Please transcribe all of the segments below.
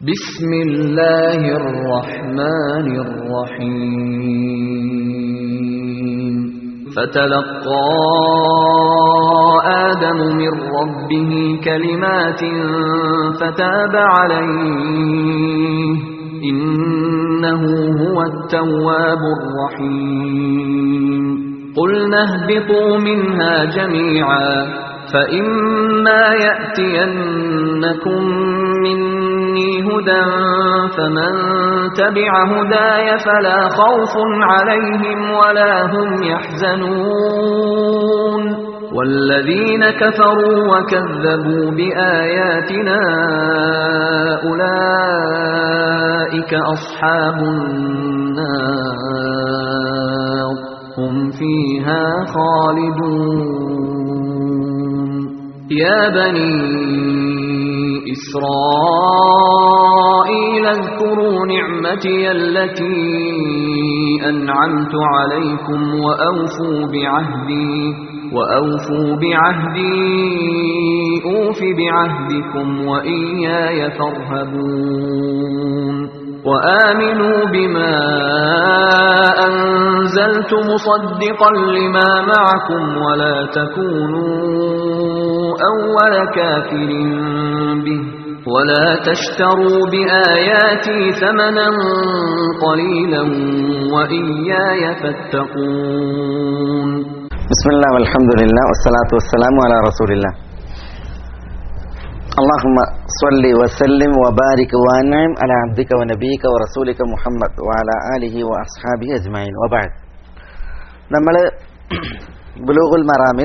بسم الله الرحمن الرحيم فتلقى آدم من ربه كلمات فتاب عليه إنه هو التواب الرحيم قلنا اهبطوا منها جميعا فإما يأتينكم مني هدى فمن تبع هداي فلا خوف عليهم ولا هم يحزنون والذين كفروا وكذبوا بآياتنا أولئك أصحاب النار هم فيها خالدون يا بني إسرائيل اذكروا نعمتي التي أنعمت عليكم وأوفوا بعهدي وأوفوا بعهدي أوف بعهدكم وإياي فارهبون وآمنوا بما أنزلت مصدقا لما معكم ولا تكونوا أول كافر به ولا تشتروا بآياتي ثمنا قليلا وإياي فاتقون بسم الله والحمد لله والصلاة والسلام على رسول الله اللهم صل وسلم وبارك وانعم على عبدك ونبيك ورسولك محمد وعلى آله وأصحابه أجمعين وبعد നമ്മൾ ബുലൂഗുൽ മറാമിൽ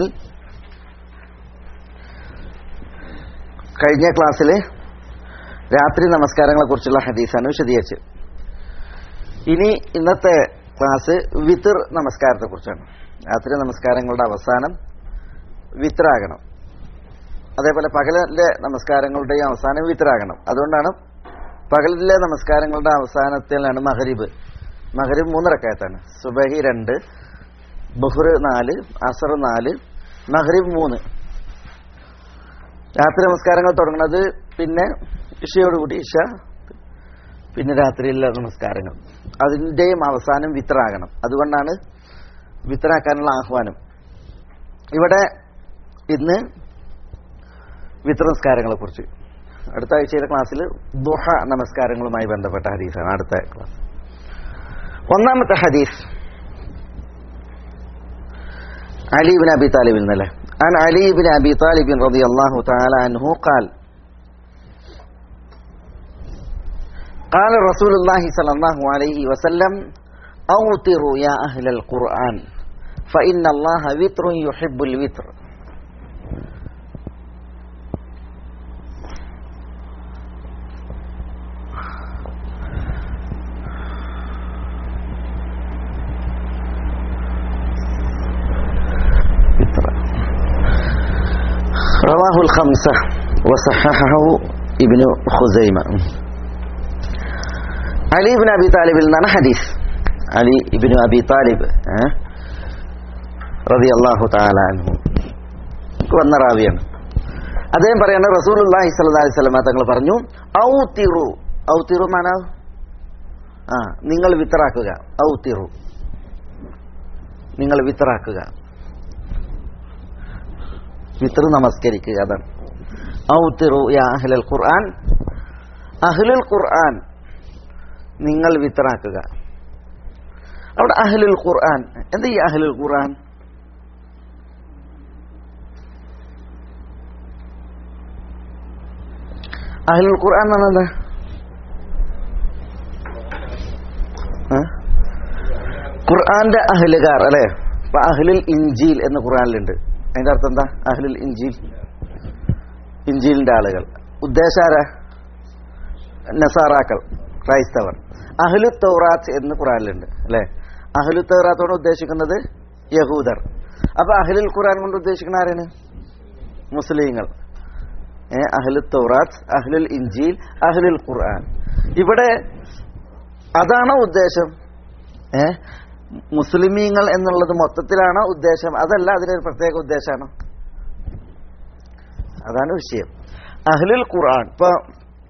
കഴിഞ്ഞ ക്ലാസ്സിൽ രാത്രി നമസ്കാരങ്ങളെ കുറിച്ചുള്ള ഹദീസാണ് വിശദീകരിച്ചത് ഇനി ഇന്നത്തെ ക്ലാസ് വിത്തിർ നമസ്കാരത്തെ കുറിച്ചാണ് രാത്രി നമസ്കാരങ്ങളുടെ അവസാനം വിത്രാകണം അതേപോലെ പകലിലെ നമസ്കാരങ്ങളുടെയും അവസാനം വിത്രാകണം അതുകൊണ്ടാണ് പകലിലെ നമസ്കാരങ്ങളുടെ അവസാനത്തിലാണ് മഹരിബ് മഹരിബ് മൂന്നിറക്കായത്താണ് സുബഹി രണ്ട് ബഹുർ നാല് അസർ നാല് മഹരിബ് മൂന്ന് രാത്രി നമസ്കാരങ്ങൾ തുടങ്ങുന്നത് പിന്നെ ഇഷയോടുകൂടി ഇഷ പിന്നെ രാത്രിയിലെ നമസ്കാരങ്ങൾ അതിൻ്റെയും അവസാനം വിത്രാകണം അതുകൊണ്ടാണ് വിത്രാക്കാനുള്ള ആഹ്വാനം ഇവിടെ ഇന്ന് വിത്ര നമസ്കാരങ്ങളെ കുറിച്ച് അടുത്ത ആഴ്ചയിലെ ക്ലാസ്സിൽ ദുഹ നമസ്കാരങ്ങളുമായി ബന്ധപ്പെട്ട ഹദീസാണ് അടുത്ത ക്ലാസ് ഒന്നാമത്തെ ഹദീസ് علي بن أبي طالب نله عن علي بن أبي طالب رضي الله تعالى عنه قال قال رسول الله صلى الله عليه وسلم أوتروا يا أهل القرآن فإن الله وتر يحب الوتر رواه الخمسة وصححه ابن خزيمة علي بن أبي طالب لنا حديث علي بن أبي طالب رضي الله تعالى عنه വന്ന റാവിയാണ് അദ്ദേഹം പറയാണ് റസൂലുള്ളാഹി സ്വല്ലല്ലാഹി അലൈഹി വസല്ലം തങ്ങൾ പറഞ്ഞു ഔതിറു ഔതിറു മാന ആ നിങ്ങൾ വിത്തറാക്കുക ഔതിറു നിങ്ങൾ വിത്തറാക്കുക വിത്തർ നമസ്കരിക്കുക അതാണ് ഔത്തിറു യാ അഹ്ലൽ ഖുർആൻ അഹ്ലുൽ ഖുർആൻ നിങ്ങൾ വിത്തറാക്കുക അവിടെ അഹ്ലുൽ ഖുർആൻ എന്താ ഈ അഹ്ലുൽ ഖുർആൻ അഹ്ലുൽ ഖുർആൻ എന്ന് പറഞ്ഞാൽ ഖുർആന്റെ അഹ്ലുകാർ അല്ലെ ഇപ്പൊ അഹ്ലുൽ ഇഞ്ചീൽ എന്ന് ഖുർആനിലുണ്ട് അതിന്റെ അർത്ഥം എന്താ അഹ്ലുൽ ഇഞ്ചീൽ ഇഞ്ചീലിന്റെ ആളുകൾ ഉദ്ദേശാര നസാറാക്കൾ ക്രൈസ്തവർ അഹ്ലു തൗറാത്ത് എന്ന് ഖുറാനിലുണ്ട് അല്ലെ അഹ്ലു തൗറാത്തോട് ഉദ്ദേശിക്കുന്നത് യഹൂദർ അപ്പൊ അഹ്ലുൽ ഖുറാൻ കൊണ്ട് ഉദ്ദേശിക്കുന്ന ആരാണ് മുസ്ലിങ്ങൾ ഏ അഹ്ലു തൗറാത്ത് അഹ്ലുൽ ഇഞ്ചീൽ അഹ്ലുൽ ഖുർആൻ ഇവിടെ അതാണോ ഉദ്ദേശം ഏ മുസ്ലിമീങ്ങൾ എന്നുള്ളത് മൊത്തത്തിലാണോ ഉദ്ദേശം അതല്ല അതിനൊരു പ്രത്യേക ഉദ്ദേശമാണോ അതാണ് വിഷയം അഹ്ലുൽ ഖുർആൻ ഇപ്പൊ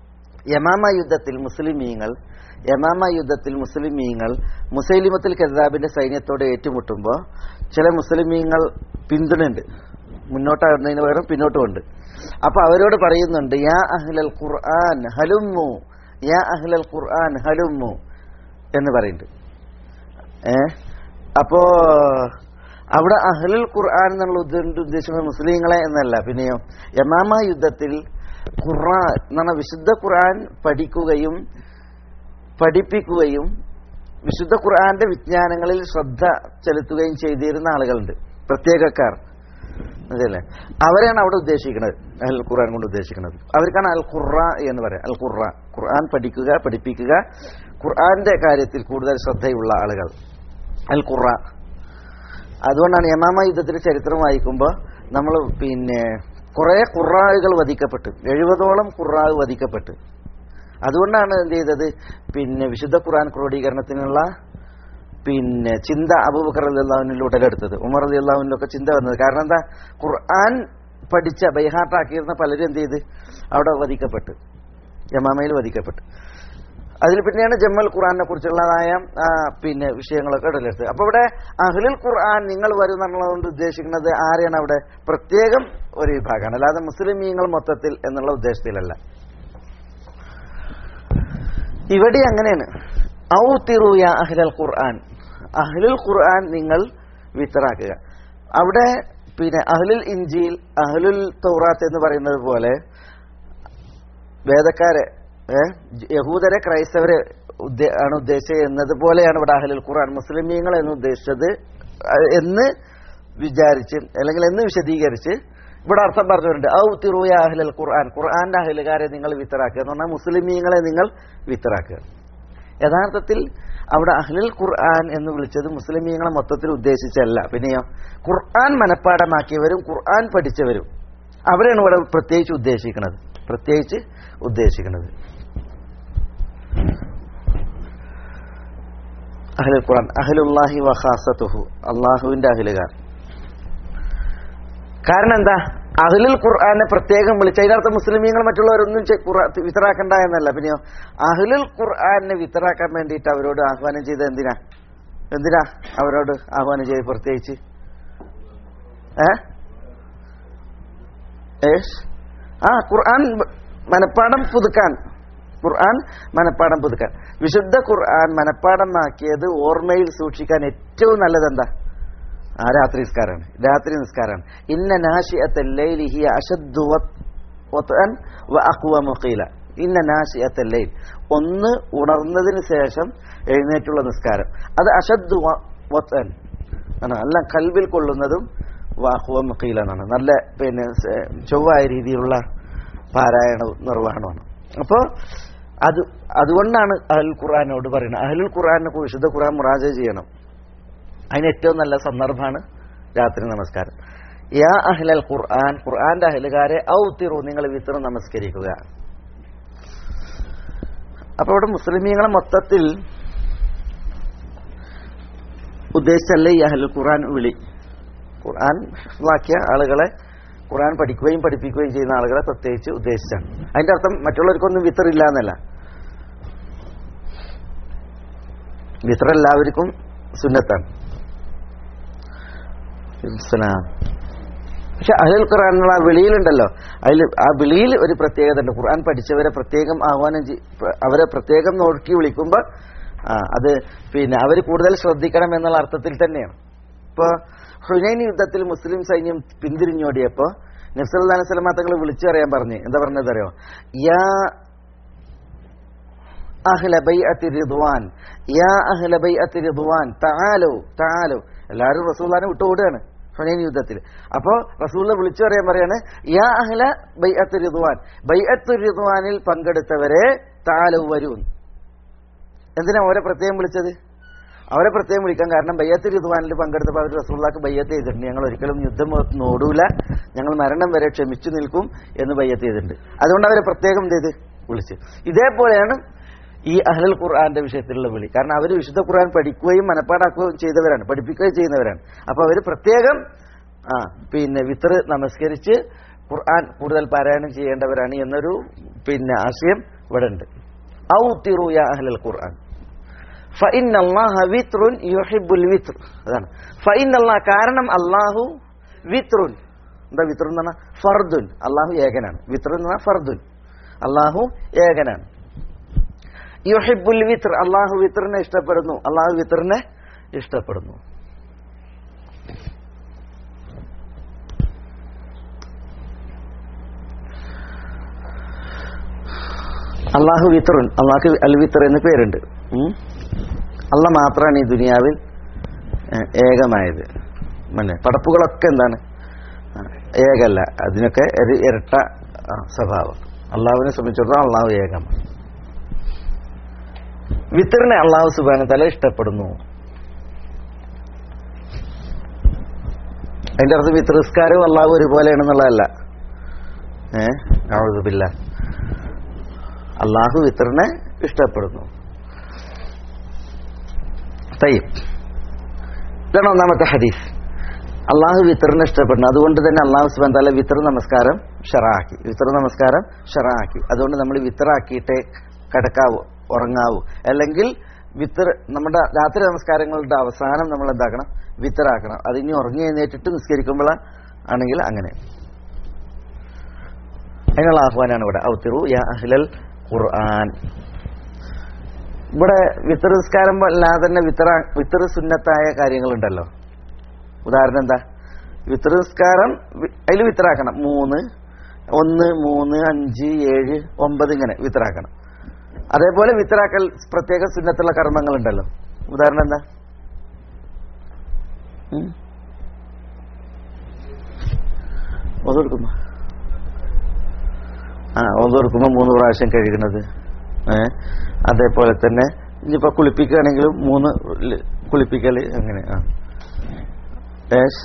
യമാമ യുദ്ധത്തിൽ മുസ്ലിമീങ്ങൾ യമാമ യുദ്ധത്തിൽ മുസ്ലിമീങ്ങൾ മുസൈലിമത്തിൽ കസാബിന്റെ സൈന്യത്തോട് ഏറ്റുമുട്ടുമ്പോൾ ചില മുസ്ലിമീങ്ങൾ പിന്തുണയുണ്ട് മുന്നോട്ടാകുന്നതിന് പകരം പിന്നോട്ടുമുണ്ട് അപ്പൊ അവരോട് പറയുന്നുണ്ട് യാ അഹ്ലൽ ഖുർആൻ ഹലുമ്മു യാ അഹ്ലൽ ഖുർആൻ ഹലുമ്മു എന്ന് പറയുന്നുണ്ട് ഏ അപ്പോ അവിടെ അഹ്ലുൽ ഖുർആൻ എന്നുള്ള ഉദ്ദേശ- ഉദ്ദേശിക്കുന്നത് മുസ്ലിങ്ങളെ എന്നല്ല പിന്നെയോ യമാമ യുദ്ധത്തിൽ ഖുർആൻ എന്ന് പറഞ്ഞാൽ വിശുദ്ധ ഖുർആൻ പഠിക്കുകയും പഠിപ്പിക്കുകയും വിശുദ്ധ ഖുർആന്റെ വിജ്ഞാനങ്ങളിൽ ശ്രദ്ധ ചെലുത്തുകയും ചെയ്തിരുന്ന ആളുകളുണ്ട് പ്രത്യേകക്കാർ അതല്ലേ അവരെയാണ് അവിടെ ഉദ്ദേശിക്കുന്നത് അൽ ഖുർആൻ കൊണ്ട് ഉദ്ദേശിക്കുന്നത് അവർക്കാണ് അൽ ഖുറ എന്ന് പറയാം അൽ ഖുറ ഖുർആൻ പഠിക്കുക പഠിപ്പിക്കുക ഖുർആന്റെ കാര്യത്തിൽ കൂടുതൽ ശ്രദ്ധയുള്ള ആളുകൾ അൽ ഖുറ അതുകൊണ്ടാണ് യമാമ യുദ്ധത്തിന്റെ ചരിത്രം വായിക്കുമ്പോൾ നമ്മൾ പിന്നെ കുറെ ഖുറാകൾ വധിക്കപ്പെട്ടു എഴുപതോളം ഖുറാവ് വധിക്കപ്പെട്ടു അതുകൊണ്ടാണ് എന്ത് ചെയ്തത് പിന്നെ വിശുദ്ധ ഖുർആൻ ക്രോഡീകരണത്തിനുള്ള പിന്നെ ചിന്ത അബൂബക്കർ അള്ളാഹുവിനിൽ ഉടലെടുത്തത് ഉമർ അലി അള്ളാഹുവിനൊക്കെ ചിന്ത വന്നത് കാരണം എന്താ ഖുർആൻ പഠിച്ച ബൈഹാട്ടാക്കിയിരുന്ന പലരും എന്ത് ചെയ്ത് അവിടെ വധിക്കപ്പെട്ടു യമാമയിൽ വധിക്കപ്പെട്ടു അതിൽ പിന്നെയാണ് ജമ്മൽ ഖുർആനെ കുറിച്ചുള്ളതായ ആ, പിന്നെ വിഷയങ്ങളൊക്കെ ഉടലെടുത്തത് അപ്പൊ ഇവിടെ അഹ്ലുൽ ഖുർആൻ നിങ്ങൾ വരും എന്നുള്ളതുകൊണ്ട് ഉദ്ദേശിക്കുന്നത് ആരെയാണ് അവിടെ പ്രത്യേകം ഒരു വിഭാഗമാണ് അല്ലാതെ മുസ്ലിമീങ്ങൾ മൊത്തത്തിൽ എന്നുള്ള ഉദ്ദേശത്തിലല്ല ഇവിടെ അങ്ങനെയാണ് ഔ തിറുയ അഹ്ലൽ ഖുർആൻ അഹ്ലുൽ ഖുർആൻ നിങ്ങൾ വിത്തറാക്കുക അവിടെ പിന്നെ അഹ്ലുൽ ഇഞ്ചിയിൽ അഹ്ലുൽ തൗറാത്ത് എന്ന് പറയുന്നത് പോലെ വേദക്കാരെ ഏ, യഹൂദരെ ക്രൈസ്തവരെ ഉദ്ദേ- ആണ് ഉദ്ദേശിച്ചത് എന്നതുപോലെയാണ് ഇവിടെ അഹ്ലുൽ ഖുർആൻ മുസ്ലിമീങ്ങൾ എന്ന് ഉദ്ദേശിച്ചത് അഹ് എന്ന് വിചാരിച്ച് അല്ലെങ്കിൽ എന്ന് വിശദീകരിച്ച് ഇവിടെ അർത്ഥം പറഞ്ഞിട്ടുണ്ട് ഔ തിറുയ അഹ്ലൽ ഖുർആൻ ഖുർആന്റെ അഹ്ലുകാരെ നിങ്ങൾ വിത്തറാക്കുക എന്ന് പറഞ്ഞാൽ മുസ്ലിമീങ്ങളെ നിങ്ങൾ വിത്തറാക്കുക യഥാർത്ഥത്തിൽ അവിടെ അഹ്ലുൽ ഖുർആൻ എന്ന് വിളിച്ചത് മുസ്ലിമീങ്ങളെ മൊത്തത്തിൽ ഉദ്ദേശിച്ചല്ല പിന്നെയോ ഖുർആൻ മനഃപ്പാടമാക്കിയവരും ഖുർആൻ പഠിച്ചവരും അവരാണ് ഇവിടെ പ്രത്യേകിച്ച് ഉദ്ദേശിക്കുന്നത് പ്രത്യേകിച്ച് ഉദ്ദേശിക്കുന്നത് അഹ്ലുൽ ഖുർആൻ അഹ്ലുല്ലാഹി വഖാസത്തുഹു അള്ളാഹുവിന്റെ അഹ്ലുകാർ കാരണം എന്താ അഹ്ലുൽ ഖുർആനെ പ്രത്യേകം വിളിച്ച അതിനർത്ഥം മുസ്ലിമീങ്ങൾ മറ്റുള്ളവരൊന്നും ചെ- ഖുർആ- വിത്തറാക്കണ്ട എന്നല്ല പിന്നെയോ അഹ്ലുൽ ഖുർആനെ വിത്തറാക്കാൻ വേണ്ടിയിട്ട് അവരോട് ആഹ്വാനം ചെയ്ത എന്തിനാ എന്തിനാ അവരോട് ആഹ്വാനം ചെയ്ത് പ്രത്യേകിച്ച് ഏ ഏഷ്? ആ ഖുർആൻ മനപ്പാടം പുതുക്കാൻ ഖുർആൻ മനപ്പാടം പുതുക്കാൻ വിശുദ്ധ ഖുർആൻ മനപ്പാടമാക്കിയത് ഓർമ്മയിൽ സൂക്ഷിക്കാൻ ഏറ്റവും നല്ലത് എന്താ ആ രാത്രി നിസ്കാരമാണ് രാത്രി നിസ്കാരമാണ് ഇന്ന നാശിഅത്തല്ലൈലി ഹിയ അശദ്ദു വത്- വത്അൻ വ അഖ്വമു ഖീല ഇന്ന നാശിഅത്തല്ലൈൽ ഒന്ന് ഉണർന്നതിന് ശേഷം എഴുന്നേറ്റുള്ള നിസ്കാരം അത് അശദ്ദു വ- വത്അൻ ആണ് നല്ല കൽബിൽ കൊള്ളുന്നതും വാഹുവം ഖീല എന്നാണ് നല്ല പിന്നെ സ- ചൊവ്വായ രീതിയിലുള്ള പാരായണ നിർവഹണമാണ് അപ്പോൾ അത് അതുകൊണ്ടാണ് അഹൽ ഖുർആാനോട് പറയുന്നത് അഹലുൽ ഖുർആാനെ വിശുദ്ധ ഖുർആൻ മുറാജ ചെയ്യണം അതിന് ഏറ്റവും നല്ല സന്ദർഭമാണ് രാത്രി നമസ്കാരം യാ അഹ്ലൽ ഖുർആൻ ഖുർആന്റെ അഹലുകാരെ ഔത്തിറു നിങ്ങൾ വിത്തർ നമസ്കരിക്കുക അപ്പൊ ഇവിടെ മുസ്ലിമീങ്ങളെ മൊത്തത്തിൽ ഉദ്ദേശിച്ചല്ലേ ഈ അഹ്ലുൽ ഖുർആൻ വിളി ഖുർആൻ ഹിഫ്ളാക്കിയ ആളുകളെ ഖുർആൻ പഠിക്കുകയും പഠിപ്പിക്കുകയും ചെയ്യുന്ന ആളുകളെ പ്രത്യേകിച്ച് ഉദ്ദേശിച്ചാണ് അതിന്റെ അർത്ഥം മറ്റുള്ളവർക്കൊന്നും വിത്തറില്ല എന്നല്ല വിത്തർ എല്ലാവർക്കും സുന്നത്താണ് ഇസ്ലാം. പക്ഷെ അഹ്ലുൽ ഖുർആൻ എന്നുള്ള ആ വിളിയിലുണ്ടല്ലോ അതിൽ ആ വിളിയിൽ ഒരു പ്രത്യേകത ഉണ്ട് ഖുർആൻ പഠിച്ചവരെ പ്രത്യേകം ആഹ്വാനം ചെയ്- അവരെ പ്രത്യേകം നോക്കി വിളിക്കുമ്പോൾ ആ അത് പിന്നെ അവർ കൂടുതൽ ശ്രദ്ധിക്കണം എന്നുള്ള അർത്ഥത്തിൽ തന്നെയാണ് ഇപ്പൊ ഹുനൈൻ യുദ്ധത്തിൽ മുസ്ലിം സൈന്യം പിന്തിരിഞ്ഞോടിയപ്പോ നബ്സല്ലാ സ്വലമ തങ്ങൾ വിളിച്ചു പറയാൻ പറഞ്ഞു എന്താ പറഞ്ഞത് അറിയോ യാ അഹ്ല ബൈഅത്തി റിദ്വാൻ യാ അഹ്ല ബൈഅത്തി റിദ്വാൻ തആലു തആലു എല്ലാവരും റസൂലുള്ളാഹിനെ വിട്ടു ഓടുകയാണ് ഹുനൈൻ യുദ്ധത്തിൽ അപ്പോ റസൂലിനെ വിളിച്ചു പറയാൻ പറയാണ് യാ അഹ്ല ബൈഅത്തി റിദ്വാൻ ബൈഅത്തു റിദ്വാനിൽ പങ്കെടുത്തവരെ തആലു വരൂ എന്തിനാ അവരെ പ്രത്യേകം വിളിച്ചത് അവരെ പ്രത്യേകം വിളിക്കാൻ കാരണം ബയ്യത്ത് ഋതുവാനിൽ പങ്കെടുത്തപ്പോൾ അവർ റസൂള്ളാക്ക് ബയ്യത്ത് ചെയ്തിട്ടുണ്ട് ഞങ്ങൾ ഒരിക്കലും യുദ്ധം ഓടൂല ഞങ്ങൾ മരണം വരെ ക്ഷമിച്ചു നിൽക്കും എന്ന് ബയ്യത്ത് ചെയ്തിട്ടുണ്ട് അതുകൊണ്ട് അവരെ പ്രത്യേകം എന്ത് ചെയ്ത് വിളിച്ച് ഇതേപോലെയാണ് ഈ അഹ്ലൽ ഖുർആന്റെ വിഷയത്തിലുള്ള വിളി കാരണം അവർ വിശുദ്ധ ഖുർആൻ പഠിക്കുകയും മനപ്പാടാക്കുകയും ചെയ്തവരാണ് പഠിപ്പിക്കുകയും ചെയ്യുന്നവരാണ് അപ്പൊ അവർ പ്രത്യേകം ആ പിന്നെ വിത്തറ് നമസ്കരിച്ച് ഖുർആൻ കൂടുതൽ പാരായണം ചെയ്യേണ്ടവരാണ് എന്നൊരു പിന്നെ ആശയം ഇവിടെ ഉണ്ട് ഔത്തിറു യാ അഹ്ലൽ ഖുർആൻ ഫഇൻ അല്ലാഹ വിത്റുൻ യുഹിബ്ബുൽ വിത്ർ അതാണ് ഫഇൻ അല്ലാഹ് കാരണം അല്ലാഹു വിത്റുൻ എന്താ വിത്ർ എന്ന് പറഞ്ഞാൽ ഫർദുൻ അല്ലാഹു ഏകനാണ് വിത്ർ എന്ന് പറഞ്ഞാൽ ഫർദുൻ അല്ലാഹു ഏകനാണ് യുഹിബ്ബുൽ വിത്ർ അല്ലാഹു വിത്റിനെ ഇഷ്ടപ്പെടുന്നു അല്ലാഹു വിത്റിനെ ഇഷ്ടപ്പെടുന്നു അള്ളാഹു വിത്തറുൻ അള്ളാഹ് അൽ വിത്തർ എന്ന് പേരുണ്ട് ഉം. അള്ള മാത്രമാണ് ഈ ദുനിയാവിൽ ഏഹ്, ഏകമായത് മന്നെ പടപ്പുകളൊക്കെ എന്താണ് ആ, ഏകല്ല അതിനൊക്കെ ഒരു ഇരട്ട ആ, സ്വഭാവം അള്ളാഹുവിനെ സംബന്ധിച്ചിടത്തോളം അള്ളാഹു ഏകമാണ് വിത്തറിനെ അള്ളാഹു സുബാന തല ഇഷ്ടപ്പെടുന്നു അതിന്റെ അർത്ഥം വിത്രസ്കാരവും അള്ളാഹു ഒരുപോലെയാണെന്നുള്ളതല്ല ഏഹ് ഔദുബില്ല അള്ളാഹു വിത്തറിനെ ഇഷ്ടപ്പെടുന്നു തയ്യം ഇതാണ് ഒന്നാമത്തെ ഹദീസ് അള്ളാഹു വിത്തറിനെ ഇഷ്ടപ്പെടുന്നു അതുകൊണ്ട് തന്നെ അള്ളാഹു സുബാൻ താല വിത്തർ നമസ്കാരം ഷറാക്കി വിത്തർ നമസ്കാരം ഷറാക്കി അതുകൊണ്ട് നമ്മൾ വിത്തറാക്കിയിട്ടേ കിടക്കാവൂ ഉറങ്ങാവൂ അല്ലെങ്കിൽ വിത്തർ നമ്മുടെ രാത്രി നമസ്കാരങ്ങളുടെ അവസാനം നമ്മൾ എന്താക്കണം വിത്തറാക്കണം അത് ഇനി ഉറങ്ങി എഴുന്നേറ്റിട്ട് നിസ്കരിക്കുമ്പോൾ ആണെങ്കിൽ അങ്ങനെ അതിനുള്ള ആഹ്വാനാണ് ഇവിടെ ഔത്തിറു യാ അഹ്ലൽ ഖുർആൻ ഇവിടെ വിത്തർ നിസ്കാരം അല്ലാതെ തന്നെ വിത്തറ വിത്തർ സുന്നത്തായ കാര്യങ്ങളുണ്ടല്ലോ ഉദാഹരണം എന്താ വിത്തർ നിസ്കാരം അതിൽ വിത്തറാക്കണം മൂന്ന് ഒന്ന് മൂന്ന് അഞ്ച് ഏഴ് ഒമ്പത് ഇങ്ങനെ വിത്തറാക്കണം അതേപോലെ വിത്തറാക്കൽ പ്രത്യേക സുന്നത്തുള്ള കർമ്മങ്ങളുണ്ടല്ലോ ഉദാഹരണം എന്താ ഉം? ഒതുകൊടുക്കുമ്പോ ആ ഒതുകൊടുക്കുമ്പോ മൂന്ന് പ്രാവശ്യം കഴുകുന്നത് ഏ അതേപോലെ തന്നെ ഇനിയിപ്പോ കുളിപ്പിക്കുകയാണെങ്കിലും മൂന്ന് ല് കുളിപ്പിക്കല് അങ്ങനെ ആ ഏഷ്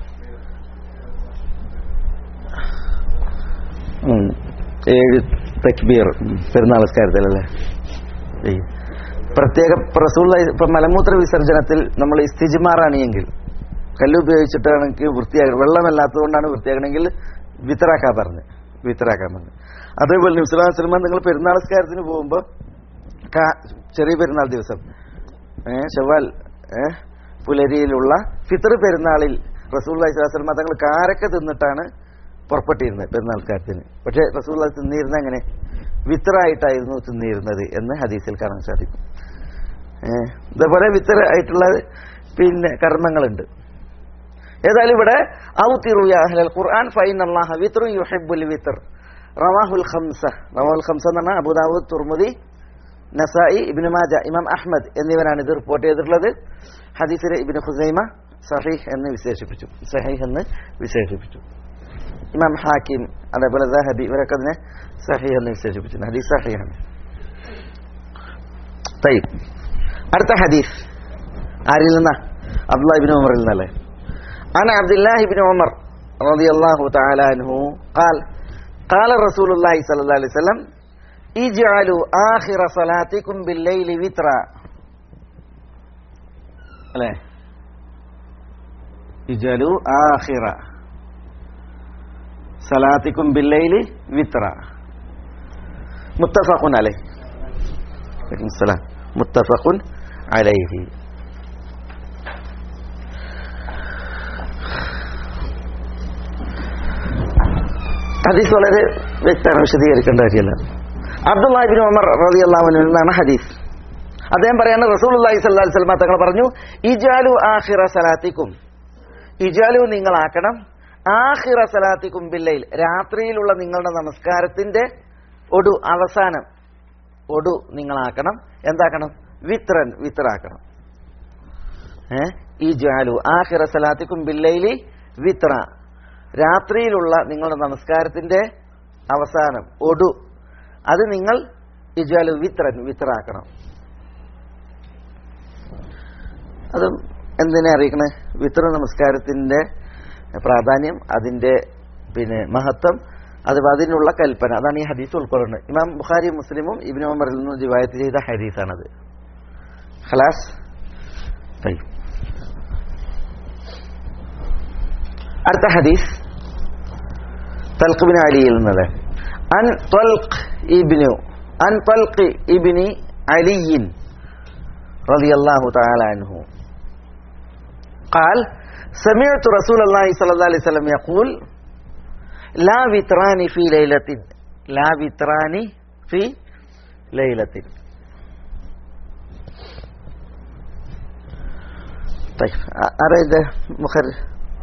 ഉം. ഏഴ് തക്ബീർ ഉം. പെരുന്നാൾ നമസ്കാരത്തിലല്ലേ ഈ പ്രത്യേക പ്രസൂൾ ഇപ്പൊ മലമൂത്ര വിസർജനത്തിൽ നമ്മൾ ഇസ്തിജിമാറാണ് എങ്കിൽ കല്ല് ഉപയോഗിച്ചിട്ടാണെങ്കിൽ വൃത്തിയാക്കണം വെള്ളമല്ലാത്തതുകൊണ്ടാണ് വൃത്തിയാക്കണമെങ്കിൽ വിത്തറാക്കാൻ പറഞ്ഞ് വിത്തറാക്കാൻ പറഞ്ഞു അതേപോലെ നിസ്ലാസ്ലമ നിങ്ങൾ പെരുന്നാൾ നമസ്കാരത്തിന് പോകുമ്പോൾ ചെറിയ പെരുന്നാൾ ദിവസം ഏ ചൊവ്വാൽ ഏ പുലരിയിലുള്ള ഫിത്തർ പെരുന്നാളിൽ റസൂൽ അലൈഹിസ്ലാസ്ലമ തങ്ങൾ കാരക്ക തിന്നിട്ടാണ് പുറപ്പെട്ടിരുന്നത് പെരുന്നാൾക്കാരത്തിന് പക്ഷേ റസൂൽ തിന്നിരുന്ന എങ്ങനെ വിത്തറായിട്ടായിരുന്നു തിന്നിരുന്നത് എന്ന് ഹദീസിൽ കാണാൻ സാധിക്കും ഏഹ് ഇതേപോലെ വിത്തർ ആയിട്ടുള്ള പിന്നെ കർമ്മങ്ങളുണ്ട് ഏതായാലും ഇവിടെ ഔത്തിറു യാ അഹ്ലൽ ഖുർആൻ ഫൈൻ അല്ലാഹ വിത്റു യുഹിബ്ബുൽ വിത്ർ റവാഹുൽ ഖംസ റവാഹുൽ ഖംസ എന്ന് പറഞ്ഞാൽ അബൂദാവൂദ് തുർമുദി നസായി ഇബ്നു മാജ ഇമാം അഹ്മദ് എന്നിവരാണ് ഇത് റിപ്പോർട്ട് ചെയ്തിട്ടുള്ളത് ഹദീസിലെ ഇബ്നു ഖുസൈമ സഹീഹ് എന്ന് വിശേഷിപ്പിച്ചു സഹീഹ് എന്ന് വിശേഷിപ്പിച്ചു ഇമാം ഹാക്കിം അതേപോലെ ദഹബി ഇവരൊക്കെ അതിനെ സഹീഹ് എന്ന് വിശേഷിപ്പിച്ചു ഹദീസ് സഹീഹാണ് തയ്യബ് അടുത്ത ഹദീസ് ആരിൽ നിന്നാ അബ്ദുല്ലാഹ് ഇബ്നു ഉമറിൽ നിന്നല്ലേ عن عبد الله بن عمر رضي الله تعالى عنه قال قال رسول الله صلى الله عليه وسلم اجعلوا آخر صلاتكم بالليل وترا അല്ലേ ഇജലു ആഖിറ സലാത്തിക്കും ബില്ലൈലി വിത്ര മുത്തഫഖുൻ അലൈഹി വലൈക്കും സലാം മുത്തഫഖുൻ അലൈഹി ഹദീസ് വളരെ വ്യക്തമാണ് വിശദീകരിക്കേണ്ട കാര്യമല്ല അബ്ദുല്ലാഹിബിൻ ഉമർ റളിയല്ലാഹുവിൽ നിന്നാണ് ഹദീസ് അദ്ദേഹം പറയാണ് റസൂലുള്ളാഹി സ്വല്ലല്ലാഹി അലൈഹി വസല്ലം തങ്ങൾ പറഞ്ഞു ഇജാലു ആഖിറ സലാത്തിക്കും ഇജാലു നിങ്ങളാക്കണം ആഖിറ സലാത്തിക്കും ബില്ലയിൽ രാത്രിയിലുള്ള നിങ്ങളുടെ നമസ്കാരത്തിന്റെ ഒടു അവസാനം ഒടു നിങ്ങളാക്കണം എന്താക്കണം വിത്രൻ വിത്രാക്കണം ഏ ഇജാലു ആഖിറ സലാത്തിക്കും ബില്ലയിലി വിത്ര രാത്രിയിലുള്ള നിങ്ങളുടെ നമസ്കാരത്തിന്റെ അവസാനം ഒടു അത് നിങ്ങൾ ഇജാലു വിത്രൻ വിത്രാക്കണം അത് എന്തിനെ അറിയിക്കണേ വിത്ര നമസ്കാരത്തിന്റെ പ്രാധാന്യം അതിന്റെ പിന്നെ മഹത്വം അത് അതിനുള്ള കൽപ്പന അതാണ് ഈ ഹദീസ് ഉൾക്കൊള്ളുന്നത് ഇമാം ബുഖാരി മുസ്ലിമും ഇബിൻ ഉമറിൽ നിന്ന് റിവായത്ത് ചെയ്ത ഹദീസാണത് ഖലാസ് طيب അടുത്ത ഹദീസ് തൽഖ് ബിൻ അലിയിൽ നിന്നത് അൻ ത്വൽഖ് ഇബ്നു عن طلق ابن علي رضي الله تعالى عنه قال سمعت رسول الله صلى الله عليه وسلم يقول لا وتران في ليلة لا وتران في ليلة طيب أريد مخرج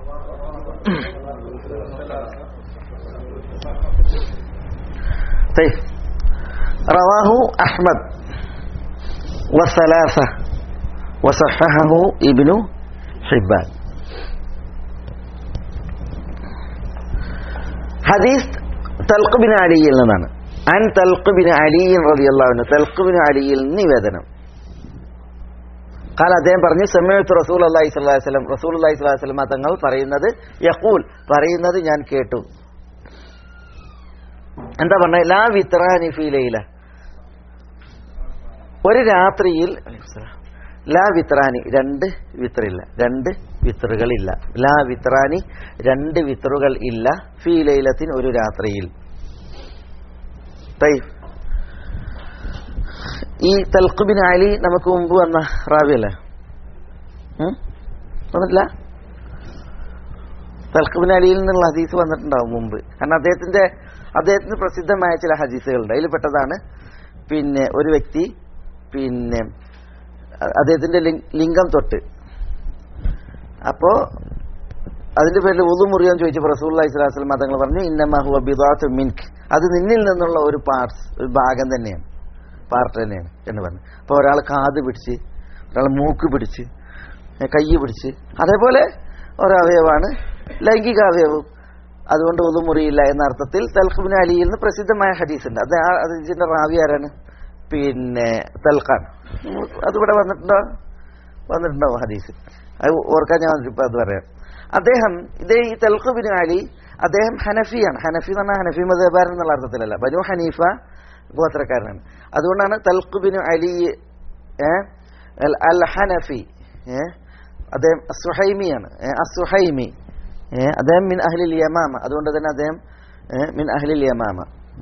طيب رواه أحمد والثلاثة وصححه ابن حبان حديث തൽക്ക് ബിൻ അലിയിൽ നിന്നാണ് അൻ തൽക്ക് ബിൻ അലി റളിയല്ലാഹു തൽക്ക് ബിൻ അലിയിൽ നിവേദനം കാല അദ്ദേഹം പറഞ്ഞു സമയത്ത് റസൂൽ അള്ളാഹി സ്വല്ലല്ലാഹി അലൈഹി വസല്ലം റസൂൽ അള്ളാഹി സ്വല്ലല്ലാഹി അലൈഹി വസല്ലം തങ്ങൾ പറയുന്നത് യഖൂൽ പറയുന്നത് ഞാൻ കേട്ടു എന്താ പറഞ്ഞത് ലാ വിത്രാനി ഫീ ലൈല ഒരു രാത്രിയിൽ ലാ വിത്രാനി രണ്ട് വിത്രില്ല രണ്ട് വിത്രുകളില്ല ലാ വിത്രാനി രണ്ട് വിത്രുകൾ ഇല്ല ഫീ ലൈലത്തിൻ ഒരു രാത്രിയിൽ തൈ ഈ തൽക്കുബിൻ അലി നമുക്ക് മുമ്പ് വന്ന റാവിയല്ലേ ഉം? വന്നിട്ടില്ല തൽക്കുബിൻ അലിയിൽ നിന്നുള്ള ഹദീസ് വന്നിട്ടുണ്ടാവും മുമ്പ് കാരണം അദ്ദേഹത്തിന്റെ അദ്ദേഹത്തിന് പ്രസിദ്ധമായ ചില ഹദീസുകളുണ്ട് അതിൽ പെട്ടതാണ് പിന്നെ ഒരു വ്യക്തി പിന്നെ അ- അദ്ദേഹത്തിന്റെ ലിംഗ- ലിംഗം തൊട്ട് അപ്പോ അതിന്റെ പേരിൽ ഉദു മുറിയാൻ ചോദിച്ചപ്പോൾ റസൂൽ ഇസ്ലാസ്ലം തങ്ങൾ പറഞ്ഞു ഇന്നമഹു ബിദാത്ത് മിൻക് അത് നിന്നിൽ നിന്നുള്ള ഒരു പാർട്സ് ഒരു ഭാഗം തന്നെയാണ് പാർട്ട് തന്നെയാണ് എന്ന് പറഞ്ഞു അപ്പോൾ ഒരാൾ കാത് പിടിച്ച് ഒരാൾ മൂക്ക് പിടിച്ച് ഏ, കൈ പിടിച്ച് അതേപോലെ ഒരവയവാണ് ലൈംഗിക അവയവം അതുകൊണ്ട് ഒന്നും മുറിയില്ല എന്ന അർത്ഥത്തിൽ തൽഖുബിൻ അലിയിൽ നിന്ന് പ്രസിദ്ധമായ ഹദീസ് ഉണ്ട് അത് ആ- അത് ഇതിന്റെ റാവി ആരാണ് പിന്നെ തൽഖാൻ അതിവിടെ വന്നിട്ടുണ്ടോ വന്നിട്ടുണ്ടാവും ഹദീസ് അത് ഓർക്കാൻ ഞാൻ ഇപ്പൊ അത് പറയാം അദ്ദേഹം ഇതേ ഈ തൽഖുബിൻ അലി അദ്ദേഹം ഹനഫിയാണ് ഹനഫി എന്ന് പറഞ്ഞാൽ ഹനഫി മതബാരൻ എന്നുള്ള അർത്ഥത്തിലല്ല ബനു ഹനീഫ ഗോത്രക്കാരനാണ് അതുകൊണ്ടാണ് തൽഖുബിൻ അലി ഏ, അൽ- അൽ ഹനഫി ഏ, അദ്ദേഹം സുഹൈമിയാണ് ഏ, അസുഹൈമി ഏ, അദ്ദേഹം മിൻ അഹ്ലിൽ യമാമ അതുകൊണ്ട് തന്നെ അദ്ദേഹം ഏ, മിൻ അഹ്ലിൽ യമാമ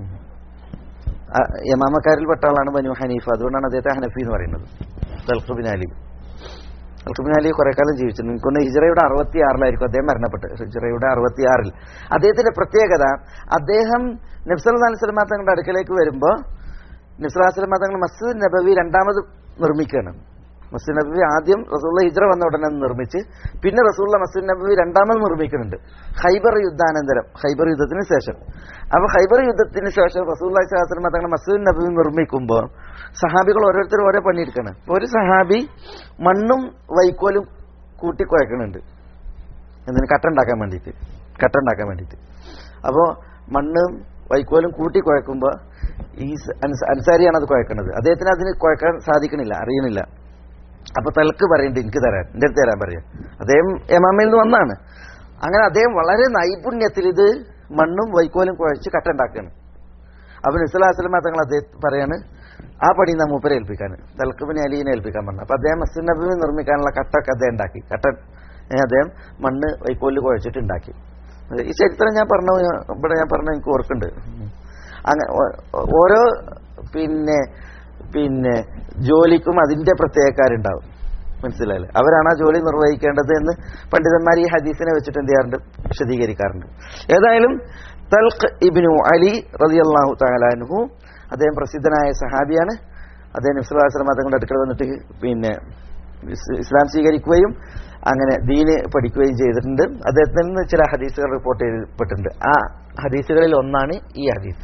ആ, യമാമക്കാരിൽപ്പെട്ട ആളാണ് ബനു ഹനീഫ അതുകൊണ്ടാണ് അദ്ദേഹത്തെ ഹനഫി എന്ന് പറയുന്നത് തൽഖുബിൻ അലി തൽഖുബിൻ അലി കുറെ കാലം ജീവിച്ചിട്ടുണ്ട് എനിക്കൊന്ന് ഹിജറയുടെ അറുപത്തി ആറിലായിരിക്കും അദ്ദേഹം മരണപ്പെട്ട് ഹിജറയുടെ അറുപത്തി ആറിൽ അദ്ദേഹത്തിന്റെ പ്രത്യേകത അദ്ദേഹം നബ്സൽ അലൈഹി സ്വലമാ തങ്ങളുടെ അടുക്കലേക്ക് വരുമ്പോൾ നബ്സലാ സ്വലമാ തങ്ങൾ മസ്ജിദ് നബവി രണ്ടാമത് നിർമ്മിക്കുകയാണ് മസ്ജിദ് നബവി ആദ്യം റസൂള്ള ഹിജ്ര വന്ന ഉടനെ നിർമ്മിച്ച് പിന്നെ റസൂള്ള മസ്ജിദ് നബവി രണ്ടാമത് നിർമ്മിക്കുന്നുണ്ട് ഖൈബർ യുദ്ധാനന്തരം ഖൈബർ യുദ്ധത്തിന് ശേഷം അപ്പൊ ഖൈബർ യുദ്ധത്തിന് ശേഷം റസൂള്ള സ്വലമ തങ്ങൾ മസ്ജിദ് നബവി നിർമ്മിക്കുമ്പോൾ സഹാബികൾ ഓരോരുത്തരും ഓരോ പണിയെടുക്കണം ഒരു സഹാബി മണ്ണും വൈക്കോലും കൂട്ടി കുഴക്കണുണ്ട് എന്തിന് കട്ട ഉണ്ടാക്കാൻ വേണ്ടിയിട്ട് കട്ട ഉണ്ടാക്കാൻ വേണ്ടിയിട്ട് അപ്പോൾ മണ്ണും വൈക്കോലും കൂട്ടി കുഴക്കുമ്പോൾ ഈ സ- അൻസ- അൻസാരിയാണ് അത് കുഴക്കുന്നത് അദ്ദേഹത്തിന് അതിന് കുഴക്കാൻ സാധിക്കണില്ല അറിയണില്ല അപ്പൊ തലക്ക് പറയുന്നുണ്ട് എനിക്ക് തരാൻ എൻ്റെ അടുത്ത് തരാൻ പറയാം അദ്ദേഹം എമാമയിൽ നിന്ന് വന്നാണ് അങ്ങനെ അദ്ദേഹം വളരെ നൈപുണ്യത്തിൽ ഇത് മണ്ണും വൈക്കോലും കുഴച്ച് കട്ട ഉണ്ടാക്കുകയാണ് അപ്പൊ നിസ്ലാസ്ലമ തങ്ങൾ അദ്ദേഹം പറയാണ് ആ പണി നാം മൂപ്പരെ ഏൽപ്പിക്കാൻ തലക്കുബിനെ അലീനെ ഏൽപ്പിക്കാൻ പറഞ്ഞു അപ്പൊ അദ്ദേഹം മസ്ജിദ് നബി നിർമ്മിക്കാനുള്ള കട്ടൊക്കെ അദ്ദേഹം ഉണ്ടാക്കി കട്ട ഏ, അദ്ദേഹം മണ്ണ് വൈക്കോലിൽ കുഴച്ചിട്ട് ഉണ്ടാക്കി ഈ ചരിത്രം ഞാൻ പറഞ്ഞു ഞാൻ- ഇവിടെ ഞാൻ പറഞ്ഞു എനിക്ക് ഓർക്കുന്നുണ്ട് അങ്ങനെ ഓ- ഓരോ പിന്നെ പിന്നെ ജോലിക്കും അതിന്റെ പ്രത്യേകക്കാരുണ്ടാവും മനസ്സിലായില്ലേ അവരാണ് ആ ജോലി നിർവഹിക്കേണ്ടത് എന്ന് പണ്ഡിതന്മാർ ഈ ഹദീസിനെ വെച്ചിട്ട് എന്ത് ചെയ്യാറുണ്ട് വിശദീകരിക്കാറുണ്ട് ഏതായാലും തൽഖ് ഇബ്നു അലി റളിയല്ലാഹു തആലാൻഹു അദ്ദേഹം പ്രസിദ്ധനായ സഹാബിയാണ് അദ്ദേഹം ഇസ്ലാസ്ലം തങ്ങളുടെ അടുക്കൽ വന്നിട്ട് പിന്നെ ഇസ് ഇസ്ലാം സ്വീകരിക്കുകയും അങ്ങനെ ദീന് പഠിക്കുകയും ചെയ്തിട്ടുണ്ട് അദ്ദേഹത്തിൽ നിന്ന് ചില ഹദീസുകൾ റിപ്പോർട്ട് ചെയ്യപ്പെട്ടിട്ടുണ്ട് ആ ഹദീസുകളിൽ ഒന്നാണ് ഈ ഹദീസ്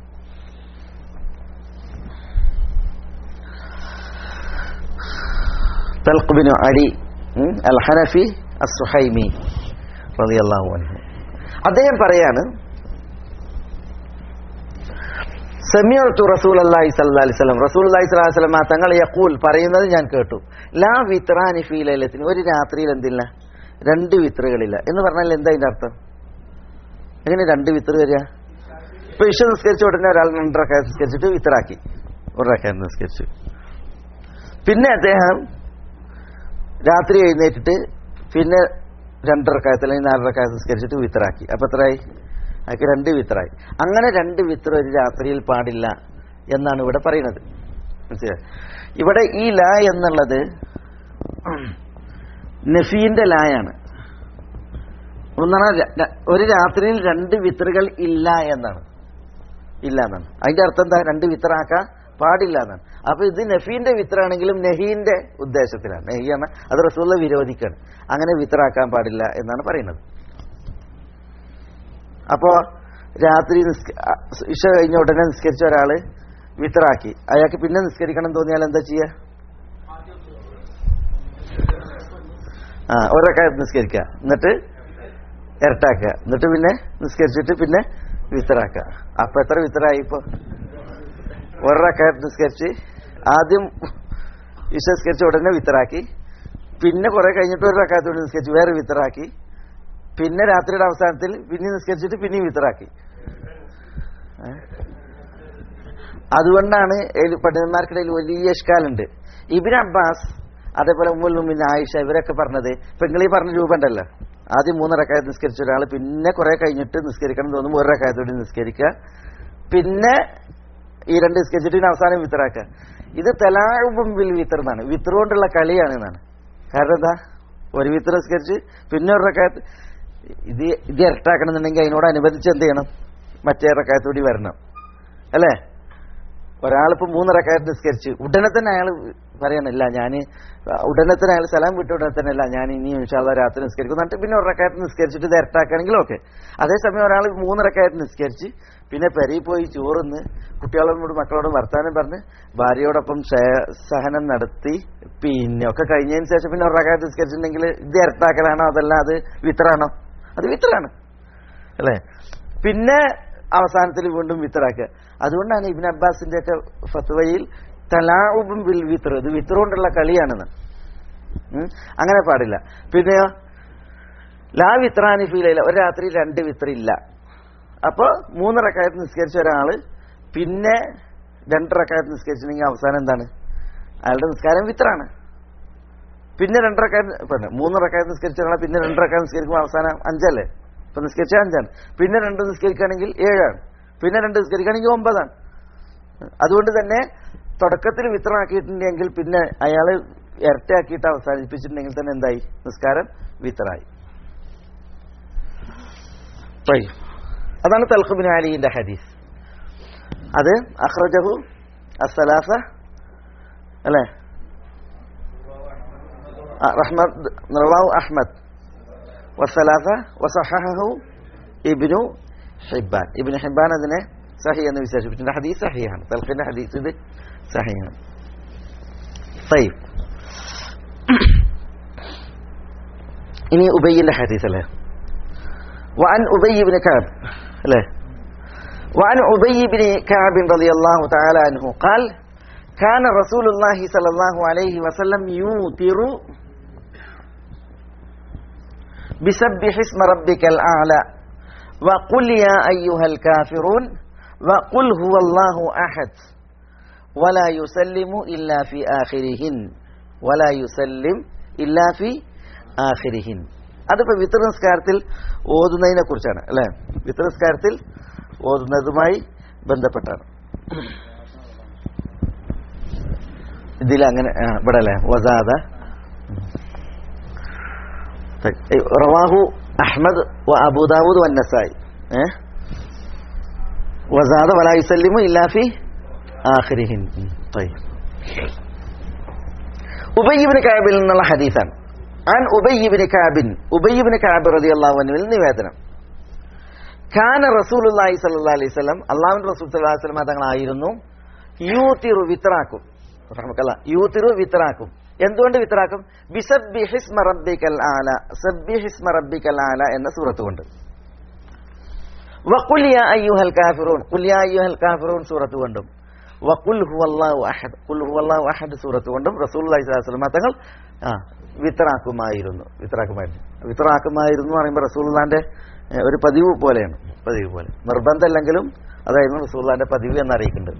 തൽഖ് ബിൻ അലി ഉം, അൽ ഹനഫി അസുഹൈമി റളിയല്ലാഹു അൻഹു അദ്ദേഹം പറയാണ് സമീഅത്തു റസൂലുള്ളാഹി സ്വല്ലല്ലാഹി അലൈഹി വസല്ലം റസൂലുള്ളാഹി സ്വല്ലല്ലാഹി അലൈഹി വസല്ലം തങ്ങൾ യഖൂൽ പറയുന്നത് ഞാൻ കേട്ടു ലാ വിത്രാനി ഫീ ലൈലത്തിന് ഒരു രാത്രിയിൽ എന്തില്ല രണ്ട് വിത്രുകളില്ല എന്ന് പറഞ്ഞാൽ എന്താ അതിന്റെ അർത്ഥം എങ്ങനെ രണ്ട് വിത്ര് വരിക ഇപ്പൊ ഇഷ നിസ്കരിച്ച ഉടനെ ഒരാൾ രണ്ടരക്കായ നിസ്കരിച്ചിട്ട് വിത്തറാക്കി ഒരു റക്കായ നിസ്കരിച്ചു പിന്നെ അദ്ദേഹം രാത്രി എഴുന്നേറ്റിട്ട് പിന്നെ രണ്ടരക്കായത്ത് അല്ലെങ്കിൽ നാലരക്കായത്ത് നിസ്കരിച്ചിട്ട് വിത്തറാക്കി അപ്പൊ എത്രയായി അതൊക്കെ രണ്ട് വിത്തറായി അങ്ങനെ രണ്ട് വിത്ര ഒരു രാത്രിയിൽ പാടില്ല എന്നാണ് ഇവിടെ പറയുന്നത് മനസ്സിലായോ ഇവിടെ ഈ ലാ എന്നുള്ളത് നഫീന്റെ ലായാണ് ഒന്നാണ് ര- ര- ഒരു രാത്രിയിൽ രണ്ട് വിത്തറുകൾ ഇല്ല എന്നാണ് ഇല്ല എന്നാണ് അതിന്റെ അർത്ഥം എന്താ രണ്ട് വിത്തറാക്കാൻ പാടില്ല എന്നാണ് അപ്പൊ ഇത് നഫീന്റെ വിത്തറാണെങ്കിലും നെഹീന്റെ ഉദ്ദേശത്തിലാണ് നെഹിയാണ് അത് റസൂള്ള വിരോധിക്കാണ് അങ്ങനെ വിത്തറാക്കാൻ പാടില്ല എന്നാണ് പറയുന്നത് അപ്പോ രാത്രി നിസ്ക- അ, ഇഷ കഴിഞ്ഞ ഉടനെ നിസ്കരിച്ച ഒരാള് വിത്തറാക്കി അയാൾക്ക് പിന്നെ നിസ്കരിക്കണം എന്ന് തോന്നിയാൽ എന്താ ചെയ്യുക ആ ഒരക്കാലത്ത് നിസ്കരിക്കുക എന്നിട്ട് ഇരട്ടാക്കുക എന്നിട്ട് പിന്നെ നിസ്കരിച്ചിട്ട് പിന്നെ വിത്തറാക്കുക അപ്പൊ എത്ര വിത്തറായി ഇപ്പൊ ഒരക്കാലത്ത് നിസ്കരിച്ച് ആദ്യം ഇഷ നിസ്കരിച്ച ഉടനെ വിത്തറാക്കി പിന്നെ കുറെ കഴിഞ്ഞിട്ട് ഒരു റക്കാത്തോട് നിസ്കരിച്ച് വേറെ വിത്തറാക്കി പിന്നെ രാത്രിയുടെ അവസാനത്തിൽ പിന്നെ നിസ്കരിച്ചിട്ട് പിന്നെയും വിത്തറാക്കി ഏ? അതുകൊണ്ടാണ് ഏല് പണ്ഡിതന്മാർക്കിടയിൽ വലിയ ഇഷ്കാലുണ്ട് ഇബിൻ അബ്ബാസ് അതേപോലെ ഉമ്മുൽ മുമിൻ ആയിഷ ഇവരൊക്കെ പറഞ്ഞത് ഇപ്പൊ നിങ്ങൾ ഈ പറഞ്ഞ രൂപ ഉണ്ടല്ലോ ആദ്യം മൂന്ന് റക്കായത്ത് നിസ്കരിച്ച ഒരാൾ പിന്നെ കുറെ കഴിഞ്ഞിട്ട് നിസ്കരിക്കണം എന്ന് തോന്നുമ്പോൾ ഒരു റക്കായത്തോടെ നിസ്കരിക്കുക പിന്നെ ഈ രണ്ട് നിസ്കരിച്ചിട്ട് പിന്നെ അവസാനം വിത്തറാക്കുക ഇത് തെലാഴുമ്പും വിൽ വിത്തർ എന്നാണ് വിത്തർ കൊണ്ടുള്ള കളിയാണ് എന്നാണ് കാരണം എന്താ ഒരു വിത്തർ നിസ്കരിച്ച് പിന്നെ ഒരു റക്കായത്ത് ഇത് ഇത് ഇരട്ടാക്കണം എന്നുണ്ടെങ്കിൽ അതിനോട് അനുബന്ധിച്ച് എന്ത് ചെയ്യണം മറ്റേ റക്കായത്തോടി വരണം അല്ലേ ഒരാളിപ്പോ മൂന്നരക്കാരത്ത് നിസ്കരിച്ച് ഉടനെ തന്നെ അയാൾ പറയണില്ല ഞാൻ ഉടനെ തന്നെ അയാൾ സ്ഥലം വിട്ട ഉടനെ തന്നെ അല്ല ഞാൻ ഇനി ഇൻഷാല്ല രാത്രി നിസ്കരിക്കും എന്നിട്ട് പിന്നെ ഒരക്കാരത്ത് നിസ്കരിച്ചിട്ട് ഇത് ഇരട്ടാക്കുകയാണെങ്കിൽ ഓക്കെ അതേസമയം ഒരാൾ മൂന്നരക്കാരത്ത് നിസ്കരിച്ച് പിന്നെ പെരയിൽ പോയി ചോറുന്ന് കുട്ടികളോടും മക്കളോടും വർത്താനം പറഞ്ഞ് ഭാര്യയോടൊപ്പം ഷേ- സഹനം നടത്തി പിന്നെ ഒക്കെ കഴിഞ്ഞതിന് ശേഷം പിന്നെ ഒരക്കാരത്ത് നിസ്കരിച്ചിട്ടുണ്ടെങ്കിൽ ഇത് ഇരട്ടാക്കലാണോ അതല്ല അത് വിത്തറാണോ അത് വിത്തറാണ് അല്ലേ പിന്നെ അവസാനത്തിൽ വീണ്ടും വിത്തറാക്കുക അതുകൊണ്ടാണ് ഇബിൻ അബ്ബാസിന്റെ ഒക്കെ ഫത്വയിൽ തലാഉബും ബിൽ വിത്ര ഇത് വിത്ര കൊണ്ടുള്ള കളിയാണെന്ന് ഉം? അങ്ങനെ പാടില്ല പിന്നെയോ ലാ വിത്രാനി ഫീലയില്ല ഒരു രാത്രി രണ്ട് വിത്ര ഇല്ല അപ്പൊ മൂന്ന് റക്കായത്ത് നിസ്കരിച്ച ഒരാള് പിന്നെ രണ്ട് റക്കായത്ത് നിസ്കരിച്ചിട്ടുണ്ടെങ്കിൽ അവസാനം എന്താണ് അയാളുടെ നിസ്കാരം വിത്രാണ് പിന്നെ രണ്ട് റക്കായത്ത് പിന്നെ മൂന്ന് റക്കായത്ത് നിസ്കരിച്ച ഒരാളെ പിന്നെ രണ്ട് റക്കായത്ത് നിസ്കരിക്കുമ്പോൾ അവസാനം അഞ്ചല്ലേ ഇപ്പൊ നിസ്കരിച്ച അഞ്ചാണ് പിന്നെ രണ്ട് നിസ്കരിക്കുകയാണെങ്കിൽ ഏഴാണ് പിന്നെ രണ്ട് നിസ്കരിക്കുകയാണെങ്കിൽ ഒമ്പതാണ് അതുകൊണ്ട് തന്നെ തുടക്കത്തിൽ വിത്രമാക്കിയിട്ടുണ്ടെങ്കിൽ പിന്നെ അയാള് ഇരട്ടയാക്കിയിട്ട് അവസാനിപ്പിച്ചിട്ടുണ്ടെങ്കിൽ തന്നെ എന്തായി നിസ്കാരം വിത്തറായി طيب. അതാണ് തൽഖുബിൻ അലിന്റെ ഹദീസ് അത് അഖ്റജഹു അസലാസ അല്ലേ ആ, റഹ്മദ് റവാഹു അഹ്മദ് വസലാസ വസഹഹു ഇബ്നു ഹിബ്ബാൻ ഇബ്നു ഹിബ്ബാൻ അതിനെ സഹി എന്ന് വിശേഷിപ്പിച്ചിട്ടുണ്ട് ഹദീസ് സഹിയാണ് തൽഖിന്റെ ഹദീസ് ഇത് സഹിയാണ് طيب ഇനി ഉബയ്യിന്റെ ഹദീസ് അല്ലേ وعن أبي بن كعب لا وعن أبي بن كعب رضي الله تعالى عنه قال كان رسول الله صلى الله عليه وسلم يوتر بسبح اسم ربك الأعلى وقل يا أيها الكافرون وقل هو الله أحد ولا يسلم إلا في آخرهن ولا يسلم إلا في آخرهن അതിപ്പോ വിത്ര നിസ്കാരത്തിൽ ഓതുന്നതിനെ കുറിച്ചാണ് അല്ലെ വിത്ര നിസ്കാരത്തിൽ ഓതുന്നതുമായി ബന്ധപ്പെട്ടാണ് ഇതിൽ അങ്ങനെ ആ, ഇവിടെ അല്ലേ വസാദ റവാഹു അഹ്മദ് വ അബൂദാവൂദ് വന്നസായി ഏ വസാദ വലാ യുസല്ലിമു ഇല്ലാഫി ആഖിരിഹിൻ ഉം, طيب ഉബയ്യബിന് കാബിൽ നിന്നുള്ള ഹദീസാണ് ആൻ ഉബയ്യബിന് കാബിൻ ഉബയ്യബിന് കാബ് റളിയല്ലാഹു അൻഹുവിൽ നിവേദനം ഖാന റസൂലുള്ളാഹി സ്വല്ലല്ലാഹി അലൈഹി വസല്ലം അല്ലാഹുവിന്റെ റസൂൽ സ്വല്ലല്ലാഹി അലൈഹി വസല്ലം തങ്ങളായിരുന്നു യൂതിറു വിത്രാക്കും റഹ്മക്കല്ല യൂതിറു വിത്രാക്കും എന്തുകൊണ്ട് വിത്രാക്കും ബിസബ്ബിഹിസ്മ റബ്ബിക്കൽ ആല സബ്ബിഹിസ്മ റബ്ബിക്കൽ ആല എന്ന സൂറത്ത് കൊണ്ട് വഖുൽ യാ അയ്യുഹൽ കാഫിറൂൻ ഖുൽ യാ അയ്യുഹൽ കാഫിറൂൻ സൂറത്ത് കൊണ്ടും വഖുൽ ഹുവല്ലാഹു അഹദ് ഖുൽ ഹുവല്ലാഹു അഹദ് സൂറത്ത് കൊണ്ടും റസൂലുള്ളാഹി സ്വല്ലല്ലാഹി അലൈഹി വസല്ലം തങ്ങൾ ആ വിത്രാക്കുമായിരുന്നു വിത്രാക്കുമായിരുന്നു വിത്രാക്കുമായിരുന്നു എന്ന് പറയുമ്പോൾ റസൂലുള്ളാന്റെ ഏഹ്, ഒരു പതിവ് പോലെയാണ് പതിവ് പോലെ നിർബന്ധമല്ലെങ്കിലും അതായിരുന്നു റസൂലുള്ളാന്റെ പതിവ് എന്നറിയിക്കുന്നുണ്ട്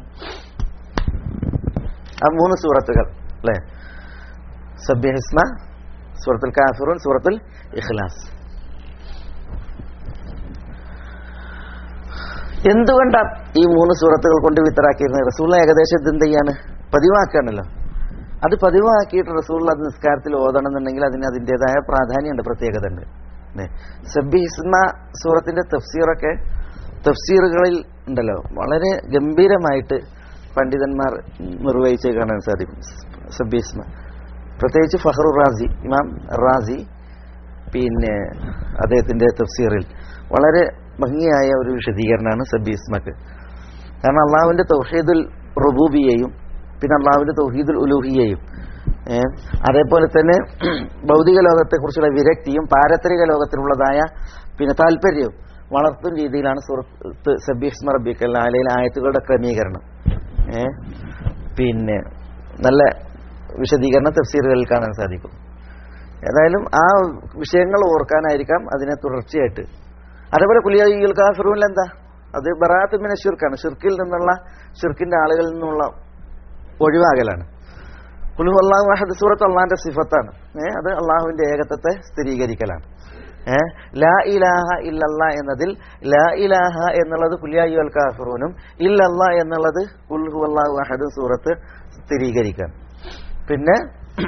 ആ മൂന്ന് സൂറത്തുകൾ അല്ലേ സബ്യഹിസ്മ സൂറത്തുൽ കാഫിറൂൻ സൂറത്തുൽ ഇഖ്ലാസ് എന്തുകൊണ്ടാണ് ഈ മൂന്ന് സൂറത്തുകൾ കൊണ്ട് വിത്തറാക്കിയിരുന്നത് റസൂള്ള ഏകദേശം ഇത് എന്ത് ചെയ്യാണ് പതിവാക്കുകയാണല്ലോ അത് പതിവാക്കിയിട്ട് റസൂള്ള അത് നിസ്കാരത്തിൽ ഓതണം എന്നുണ്ടെങ്കിൽ അതിന് അതിൻ്റെതായ പ്രാധാന്യമുണ്ട് പ്രത്യേകത ഉണ്ട് സബി ഹിസ്മ സൂറത്തിന്റെ തഫ്സീറൊക്കെ തഫ്സീറുകളിൽ ഉണ്ടല്ലോ വളരെ ഗംഭീരമായിട്ട് പണ്ഡിതന്മാർ നിർവഹിച്ച് കാണാൻ സാധിക്കും സബീസ്മ പ്രത്യേകിച്ച് ഫഹ്റു റാസി ഇമാം റാസി പിന്നെ അദ്ദേഹത്തിന്റെ തഫ്സീറിൽ വളരെ ഭംഗിയായ ഒരു വിശദീകരണമാണ് സബീസ്മക്ക് കാരണം അള്ളാഹുവിന്റെ തൗഹീദുൽ റുബൂബിയെയും പിന്നെ അള്ളാഹുവിന്റെ തൗഹീദുൽ ഉലൂഹിയെയും ഏ, അതേപോലെ തന്നെ ഭൗതിക ലോകത്തെക്കുറിച്ചുള്ള വിരക്തിയും പാരത്രിക ലോകത്തിലുള്ളതായ പിന്നെ താല്പര്യവും വളർത്തുന്ന രീതിയിലാണ് സുഹൃത്ത് സബീസ്മ റബിക്കൽ ആലയിലെ ആയത്തുകളുടെ ക്രമീകരണം ഏ, പിന്നെ നല്ല വിശദീകരണം തഫ്സീറുകളിൽ കാണാൻ സാധിക്കും ഏതായാലും ആ വിഷയങ്ങൾ ഓർക്കാനായിരിക്കാം അതിനെ തുടർച്ചയായിട്ട് അതേപോലെ കുലിയാൽ കാഫിറൂൽ എന്താ അത് ബറാത്ത് മിന ഷിർക്കാണ് ഷിർക്കിൽ നിന്നുള്ള ഷിർക്കിന്റെ ആളുകളിൽ നിന്നുള്ള ഒഴിവാകലാണ് കുലുഹു അള്ളാഹു അഹദ് സൂറത്ത് അള്ളാഹിന്റെ സിഫത്താണ് ഏ അത് അള്ളാഹുവിന്റെ ഏകത്വത്തെ സ്ഥിരീകരിക്കലാണ് ഏ ലാ ഇലാഹ ഇല്ലല്ല എന്നതിൽ ലാ ഇലാഹ എന്നുള്ളത് കുലിയായു അൽ കാഫിറൂനും ഇല്ലല്ല എന്നുള്ളത് കുൽഹു അള്ളാഹു അഹദ് സൂറത്ത് സ്ഥിരീകരിക്കാൻ പിന്നെ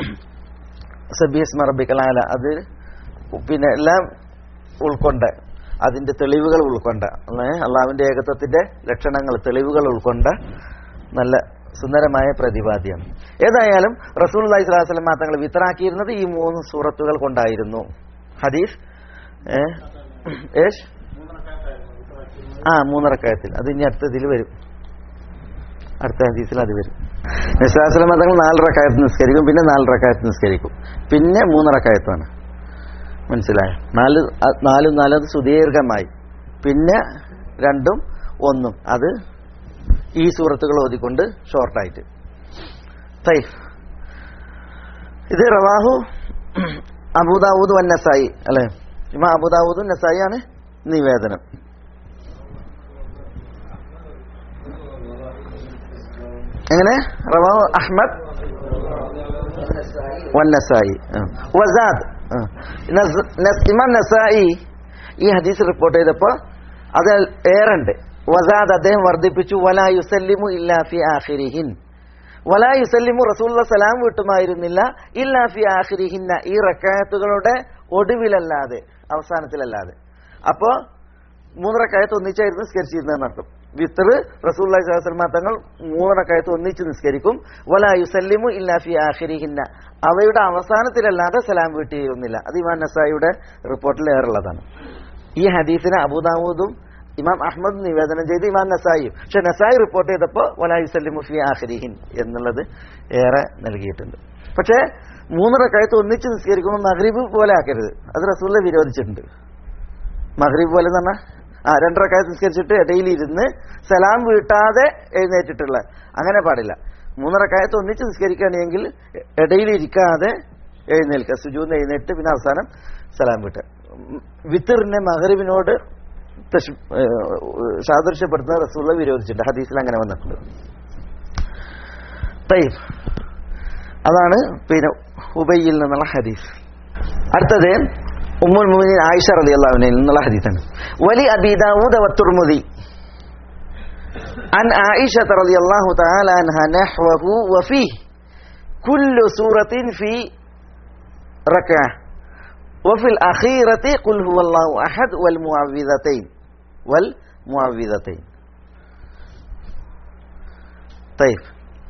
സബീസ് മറബിക്കലാല അത് പിന്നെ എല്ലാം ഉൾക്കൊണ്ട് അതിന്റെ തെളിവുകൾ ഉൾക്കൊണ്ട ഏ, അള്ളാഹുവിന്റെ ഏകത്വത്തിന്റെ ലക്ഷണങ്ങൾ തെളിവുകൾ ഉൾക്കൊണ്ട നല്ല സുന്ദരമായ പ്രതിപാദ്യം ഏതായാലും റസൂൽ അലൈഹി സ്വലാസ്ലം തങ്ങൾ വിത്തറാക്കിയിരുന്നത് ഈ മൂന്ന് സൂറത്തുകൾ കൊണ്ടായിരുന്നു ഹദീസ് ഏ ഏഷ് ആ മൂന്നറക്കായത്തിൽ അത് ഇനി അടുത്തതിൽ വരും അടുത്ത ഹദീസിൽ അത് വരും നിസ്ലാസ്ലം തങ്ങൾ നാല് റക്കായത്ത് നിസ്കരിക്കും പിന്നെ നാല് റക്കായത്ത് നിസ്കരിക്കും പിന്നെ മൂന്ന് റക്കായത്താണ് മനസ്സിലായോ നാല് അ- നാലും നാലും അത് സുദീർഘമായി പിന്നെ രണ്ടും ഒന്നും അത് ഈ സൂറത്തുകൾ ഓതിക്കൊണ്ട് ഷോർട്ടായിട്ട് തൈ ഇത് റവാഹു അബൂദാവൂദ് വൻ നസായി അല്ലെ ഇമാ അബൂദാവൂദും നസായി ആണ് നിവേദനം എങ്ങനെ റവാഹു അഹ്മദ് വന്നസായി വസാദ് ആ. നസ്- നസ്- ഇമാം നസായി ഈ ഹദീസ് റിപ്പോർട്ട് ചെയ്തപ്പോൾ അത് ഏറുണ്ട് വസാദ് അദ്ദേഹം വർദ്ധിപ്പിച്ചു വലാ യുസല്ലിമു ഇല്ലാ ഫി ആഖിരിഹിൻ വലാ യുസല്ലിമു റസൂലുള്ള സലാം വീട്ടുമായിരുന്നില്ല ഇല്ലാ ഫി ആഖിരിഹിന്ന ഈ റക്കായത്തുകളുടെ ഒടുവിലല്ലാതെ അവസാനത്തിലല്ലാതെ അപ്പോ മൂന്നരക്കായത്ത് ഒന്നിച്ചായിരുന്നു നിസ്കരിച്ചിരുന്നതെന്ന് അർത്ഥം വിത്തറ് റസൂൽ സ്വലമ തങ്ങൾ മൂന്നരക്കായത്ത് ഒന്നിച്ച് നിസ്കരിക്കും വലാ യുസല്ലിമു ഇല്ലാ ഫി ആഖിരിഹിന്ന അവയുടെ അവസാനത്തിലല്ലാതെ സലാം വീട്ടിയിരുന്നില്ല അത് ഇമാം നസായിയുടെ റിപ്പോർട്ടിൽ ഏറുള്ളതാണ് ഈ ഹദീസിനെ അബൂദാവൂദും ഇമാം അഹമ്മദ് നിവേദനം ചെയ്ത് ഇമാം നസായിയും പക്ഷെ നസായി റിപ്പോർട്ട് ചെയ്തപ്പോൾ വലാ യുസല്ലിമു ഫി ആഖിരിഹിൻ എന്നുള്ളത് ഏറെ നൽകിയിട്ടുണ്ട് പക്ഷേ മൂന്നരക്കായത്ത് ഒന്നിച്ച് നിസ്കരിക്കുമ്പോൾ മഗ്രിബ് പോലെ ആക്കരുത് അത് റസൂലിനെ വിരോധിച്ചിട്ടുണ്ട് മഗ്രിബ് പോലെ എന്ന് പറഞ്ഞാൽ ആ രണ്ടരക്കായത്ത് നിസ്കരിച്ചിട്ട് ഇടയിൽ ഇരുന്ന് സലാം വീട്ടാതെ എഴുന്നേറ്റിട്ടുള്ള അങ്ങനെ പാടില്ല മൂന്നരക്കായത്ത് ഒന്നിച്ച് നിസ്കരിക്കുകയാണെങ്കിൽ ഇടയിൽ ഇരിക്കാതെ എഴുന്നേൽക്കുക സുജൂന്ന് എഴുന്നേറ്റ് പിന്നെ അവസാനം സലാം വീട്ടുക ഉം, വിത്തറിനെ മഹറിബിനോട് തശ്- ഏഹ്, സാദൃശ്യപ്പെടുത്തുന്ന റസൂള്ള വിരോധിച്ചിട്ടുണ്ട് ഹദീസിൽ അങ്ങനെ വന്നിട്ടുണ്ട് തയ്യബ് അതാണ് പിന്നെ ഉബയ്യിൽ നിന്നുള്ള ഹദീസ് അടുത്തത് ഉമ്മുൽ മുഅ്മിനീൻ ആയിഷ റളിയല്ലാഹു അൻഹയിൽ നിന്നുള്ള ഹദീസാണ് വലി അബീ ദാവൂദ് വത്തുർമുദി عن عائشة رضي الله تعالى عنها نحوه وفيه كل سورة في ركعة وفي الأخيرة قل هو الله أحد والمعوذتين والمعوذتين طيب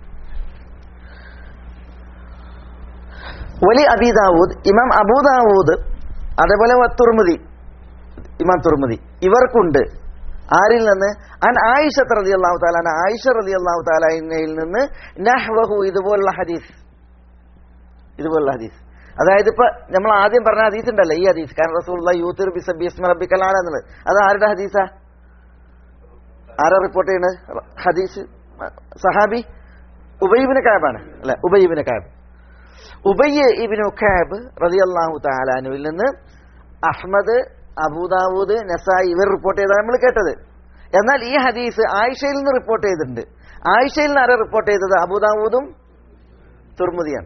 വലി അബി ദാവൂദ് ഇമാം അബൂ ദാവൂദ് അതേപോലെ തുർമുദി ഇമാം തുർമുദി ഇവർക്കുണ്ട് ആരിൽ നിന്ന് അൻ ആയിഷ റതി അള്ളാഹു താലാന ആയിഷ റതി അള്ളാഹു താലായിൽ നിന്ന് നഹ്വഹു ഇതുപോലുള്ള ഹദീസ് ഇതുപോലുള്ള ഹദീസ് അതായത് ഇപ്പൊ നമ്മൾ ആദ്യം പറഞ്ഞ ഹദീസ് ഉണ്ടല്ലോ ഈ ഹദീസ് കാരണം റസൂലുള്ള യൂത്ത് ബിസബിസ്മ റബ്ബിക്കലാണ് എന്നുള്ളത് അത് ആരുടെ ഹദീസാ ആരാ റിപ്പോർട്ട് ചെയ്യുന്നത് ഹദീസ് സഹാബി ഉബൈബിന് കാബാണ് അല്ലെ ഉബൈബിന് കാബ് ഉബയ്യ ഇബിനു ഖാബ് റളിയല്ലാഹു തആലാനുവിൽ നിന്ന് അഹ്മദ് അബൂദാവൂദ് നസായി ഇവർ റിപ്പോർട്ട് ചെയ്താണ് നമ്മൾ കേട്ടത് എന്നാൽ ഈ ഹദീസ് ആയിഷയിൽ നിന്ന് റിപ്പോർട്ട് ചെയ്തിട്ടുണ്ട് ആയിഷയിൽ നിന്ന് ആരാ റിപ്പോർട്ട് ചെയ്തത് അബൂദാവൂദും തുർമുദിയാണ്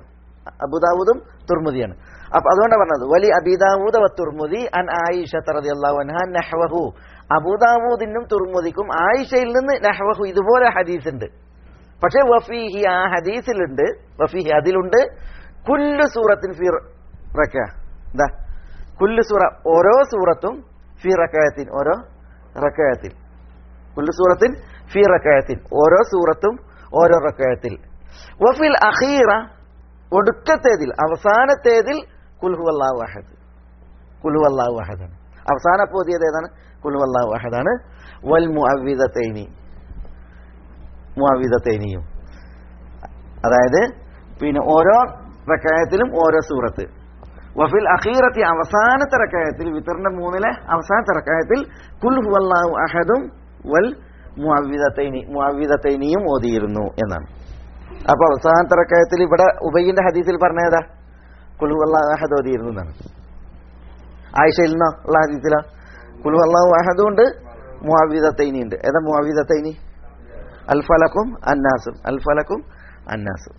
അബുദാവൂദും തുർമുദിയാണ് അപ്പൊ അതുകൊണ്ടാണ് പറഞ്ഞത് വലി അബിദാവൂദ വ തുർമുദി അൻ ആയിഷ റളിയല്ലാഹു അൻഹ നഹ്വഹു അബുദാവൂദിനും തുർമുദിക്കും ആയിഷയിൽ നിന്ന് നഹ്വഹു ഇതുപോലെ ഹദീസ് ഉണ്ട് പക്ഷേ വഫീഹി ആ ഹദീസിലുണ്ട് വഫീഹി അതിലുണ്ട് കുല്ലു സൂറത്തിൻ ഫി റക്ക എന്താ കുല്ലു സൂറ ഓരോ സൂറത്തും ഫി റക്കയത്തിൻ ഓരോ റക്കയത്തിൽ കുല്ലു സൂറത്തിൻ ഫി റക്കയത്തിൻ ഓരോ സൂറത്തും ഓരോ റക്കയത്തിൽ വഫിൽ അഖീറ ഒടുക്കത്തേതിൽ അവസാനത്തേതിൽ കുൽഹു അള്ളാഹു അഹദ് കുൽഹു അള്ളാഹു അഹദാണ് അവസാന പോതിയത് ഏതാണ് കുൽഹു അള്ളാഹു അഹദാണ് വൽ മുഅവ്വിദത്തൈനി മുഅവ്വിദത്തൈനിയും അതായത് പിന്നെ ഓരോ റക്കായത്തിലും ഓരോ സൂറത്ത് വഫിൽ അഖീറത്തി അവസാനത്തെ റക്കായത്തിൽ വിത്തറിന്റെ മൂന്നിലെ അവസാനത്തെ റക്കായത്തിൽ കുൽ ഹുവല്ലാഹു അഹദും വൽ മുഅവ്വിദത്തൈനി മുഅവ്വിദത്തൈനിയും ഓതിയിരുന്നു എന്നാണ് അപ്പൊ അവസാനത്തെ റക്കായത്തിൽ ഇവിടെ ഉബയ്യന്റെ ഹദീസിൽ പറഞ്ഞേതാ കുൽ ഹുവല്ലാഹു അഹദ് ഓതിയിരുന്നു എന്നാണ് ആയിഷയിൽ നിന്നോ ഉള്ള ഹദീസിലാ കുൽ ഹുവല്ലാഹു അഹദും ഉണ്ട് മുഅവ്വിദത്തൈനി ഉണ്ട് ഏതാ മുഅവ്വിദത്തൈനി അൽഫലക്കും അന്നാസും അൽഫലക്കും അന്നാസും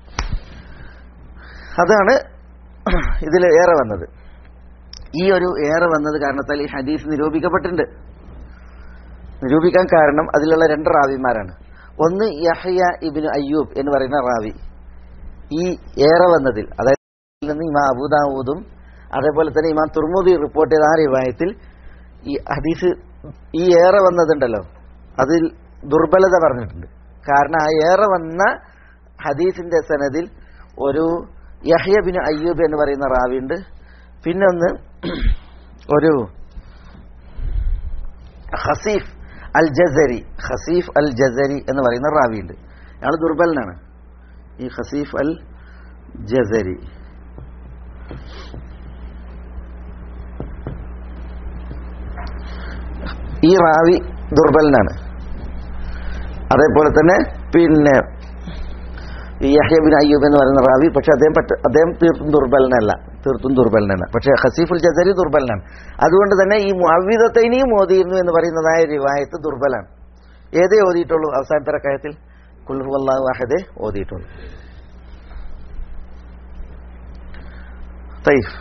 അതാണ് ഇതിൽ ഏറെ വന്നത് ഈ ഒരു ഏറെ വന്നത് കാരണത്താൽ ഈ ഹദീസ് നിരൂപിക്കപ്പെട്ടിട്ടുണ്ട് നിരൂപിക്കാൻ കാരണം അതിലുള്ള രണ്ട് റാവിമാരാണ് ഒന്ന് യഹ്യ ഇബിന് അയ്യൂബ് എന്ന് പറയുന്ന റാവി ഈ ഏറെ വന്നതിൽ അതായത് ഇതിൽ നിന്ന് ഇമാം അബൂദാവൂദും അതേപോലെ തന്നെ ഇമാം തുർമുദി റിപ്പോർട്ട് ചെയ്ത ആ റിവായത്തിൽ ഈ ഹദീസ് ഈ ഏറെ വന്നതുണ്ടല്ലോ അതിൽ ദുർബലത പറഞ്ഞിട്ടുണ്ട് കാരണം ആ ഏറെ വന്ന ഹദീസിന്റെ സനദിൽ ഒരു യഹ്യ ബിൻ അയ്യൂബ് എന്ന് പറയുന്ന റാവിയുണ്ട് പിന്നെ ഒന്ന് ഒരു ഹസീഫ് അൽ ജസരി ഹസീഫ് അൽ ജസരി എന്ന് പറയുന്ന റാവിയുണ്ട് അയാൾ ദുർബലനാണ് ഈ ഹസീഫ് അൽ ജസരി ഈ റാവി ദുർബലനാണ് അതേപോലെ തന്നെ പിന്നെ ഈ യഹ്യബിൻ അയ്യൂബ് എന്ന് പറയുന്ന റാവി പക്ഷെ അദ്ദേഹം പറ്റ അദ്ദേഹം തീർത്തും ദുർബലനല്ല തീർത്തും ദുർബലനാണ് പക്ഷെ ഹസീഫുൽ ജസരി ദുർബലനാണ് അതുകൊണ്ട് തന്നെ ഈ മുഅവ്വിദത്തൈനിയും ഓതിയിരുന്നു എന്ന് പറയുന്നതായ റിവായത്ത് ദുർബലാണ് ഏതേ ഓതിയിട്ടുള്ളൂ അവസാനത്തെ റക്കായത്തിൽ കുൽഹു അള്ളാഹു അഹദേ ഓതിയിട്ടുള്ളൂ തൈഫ്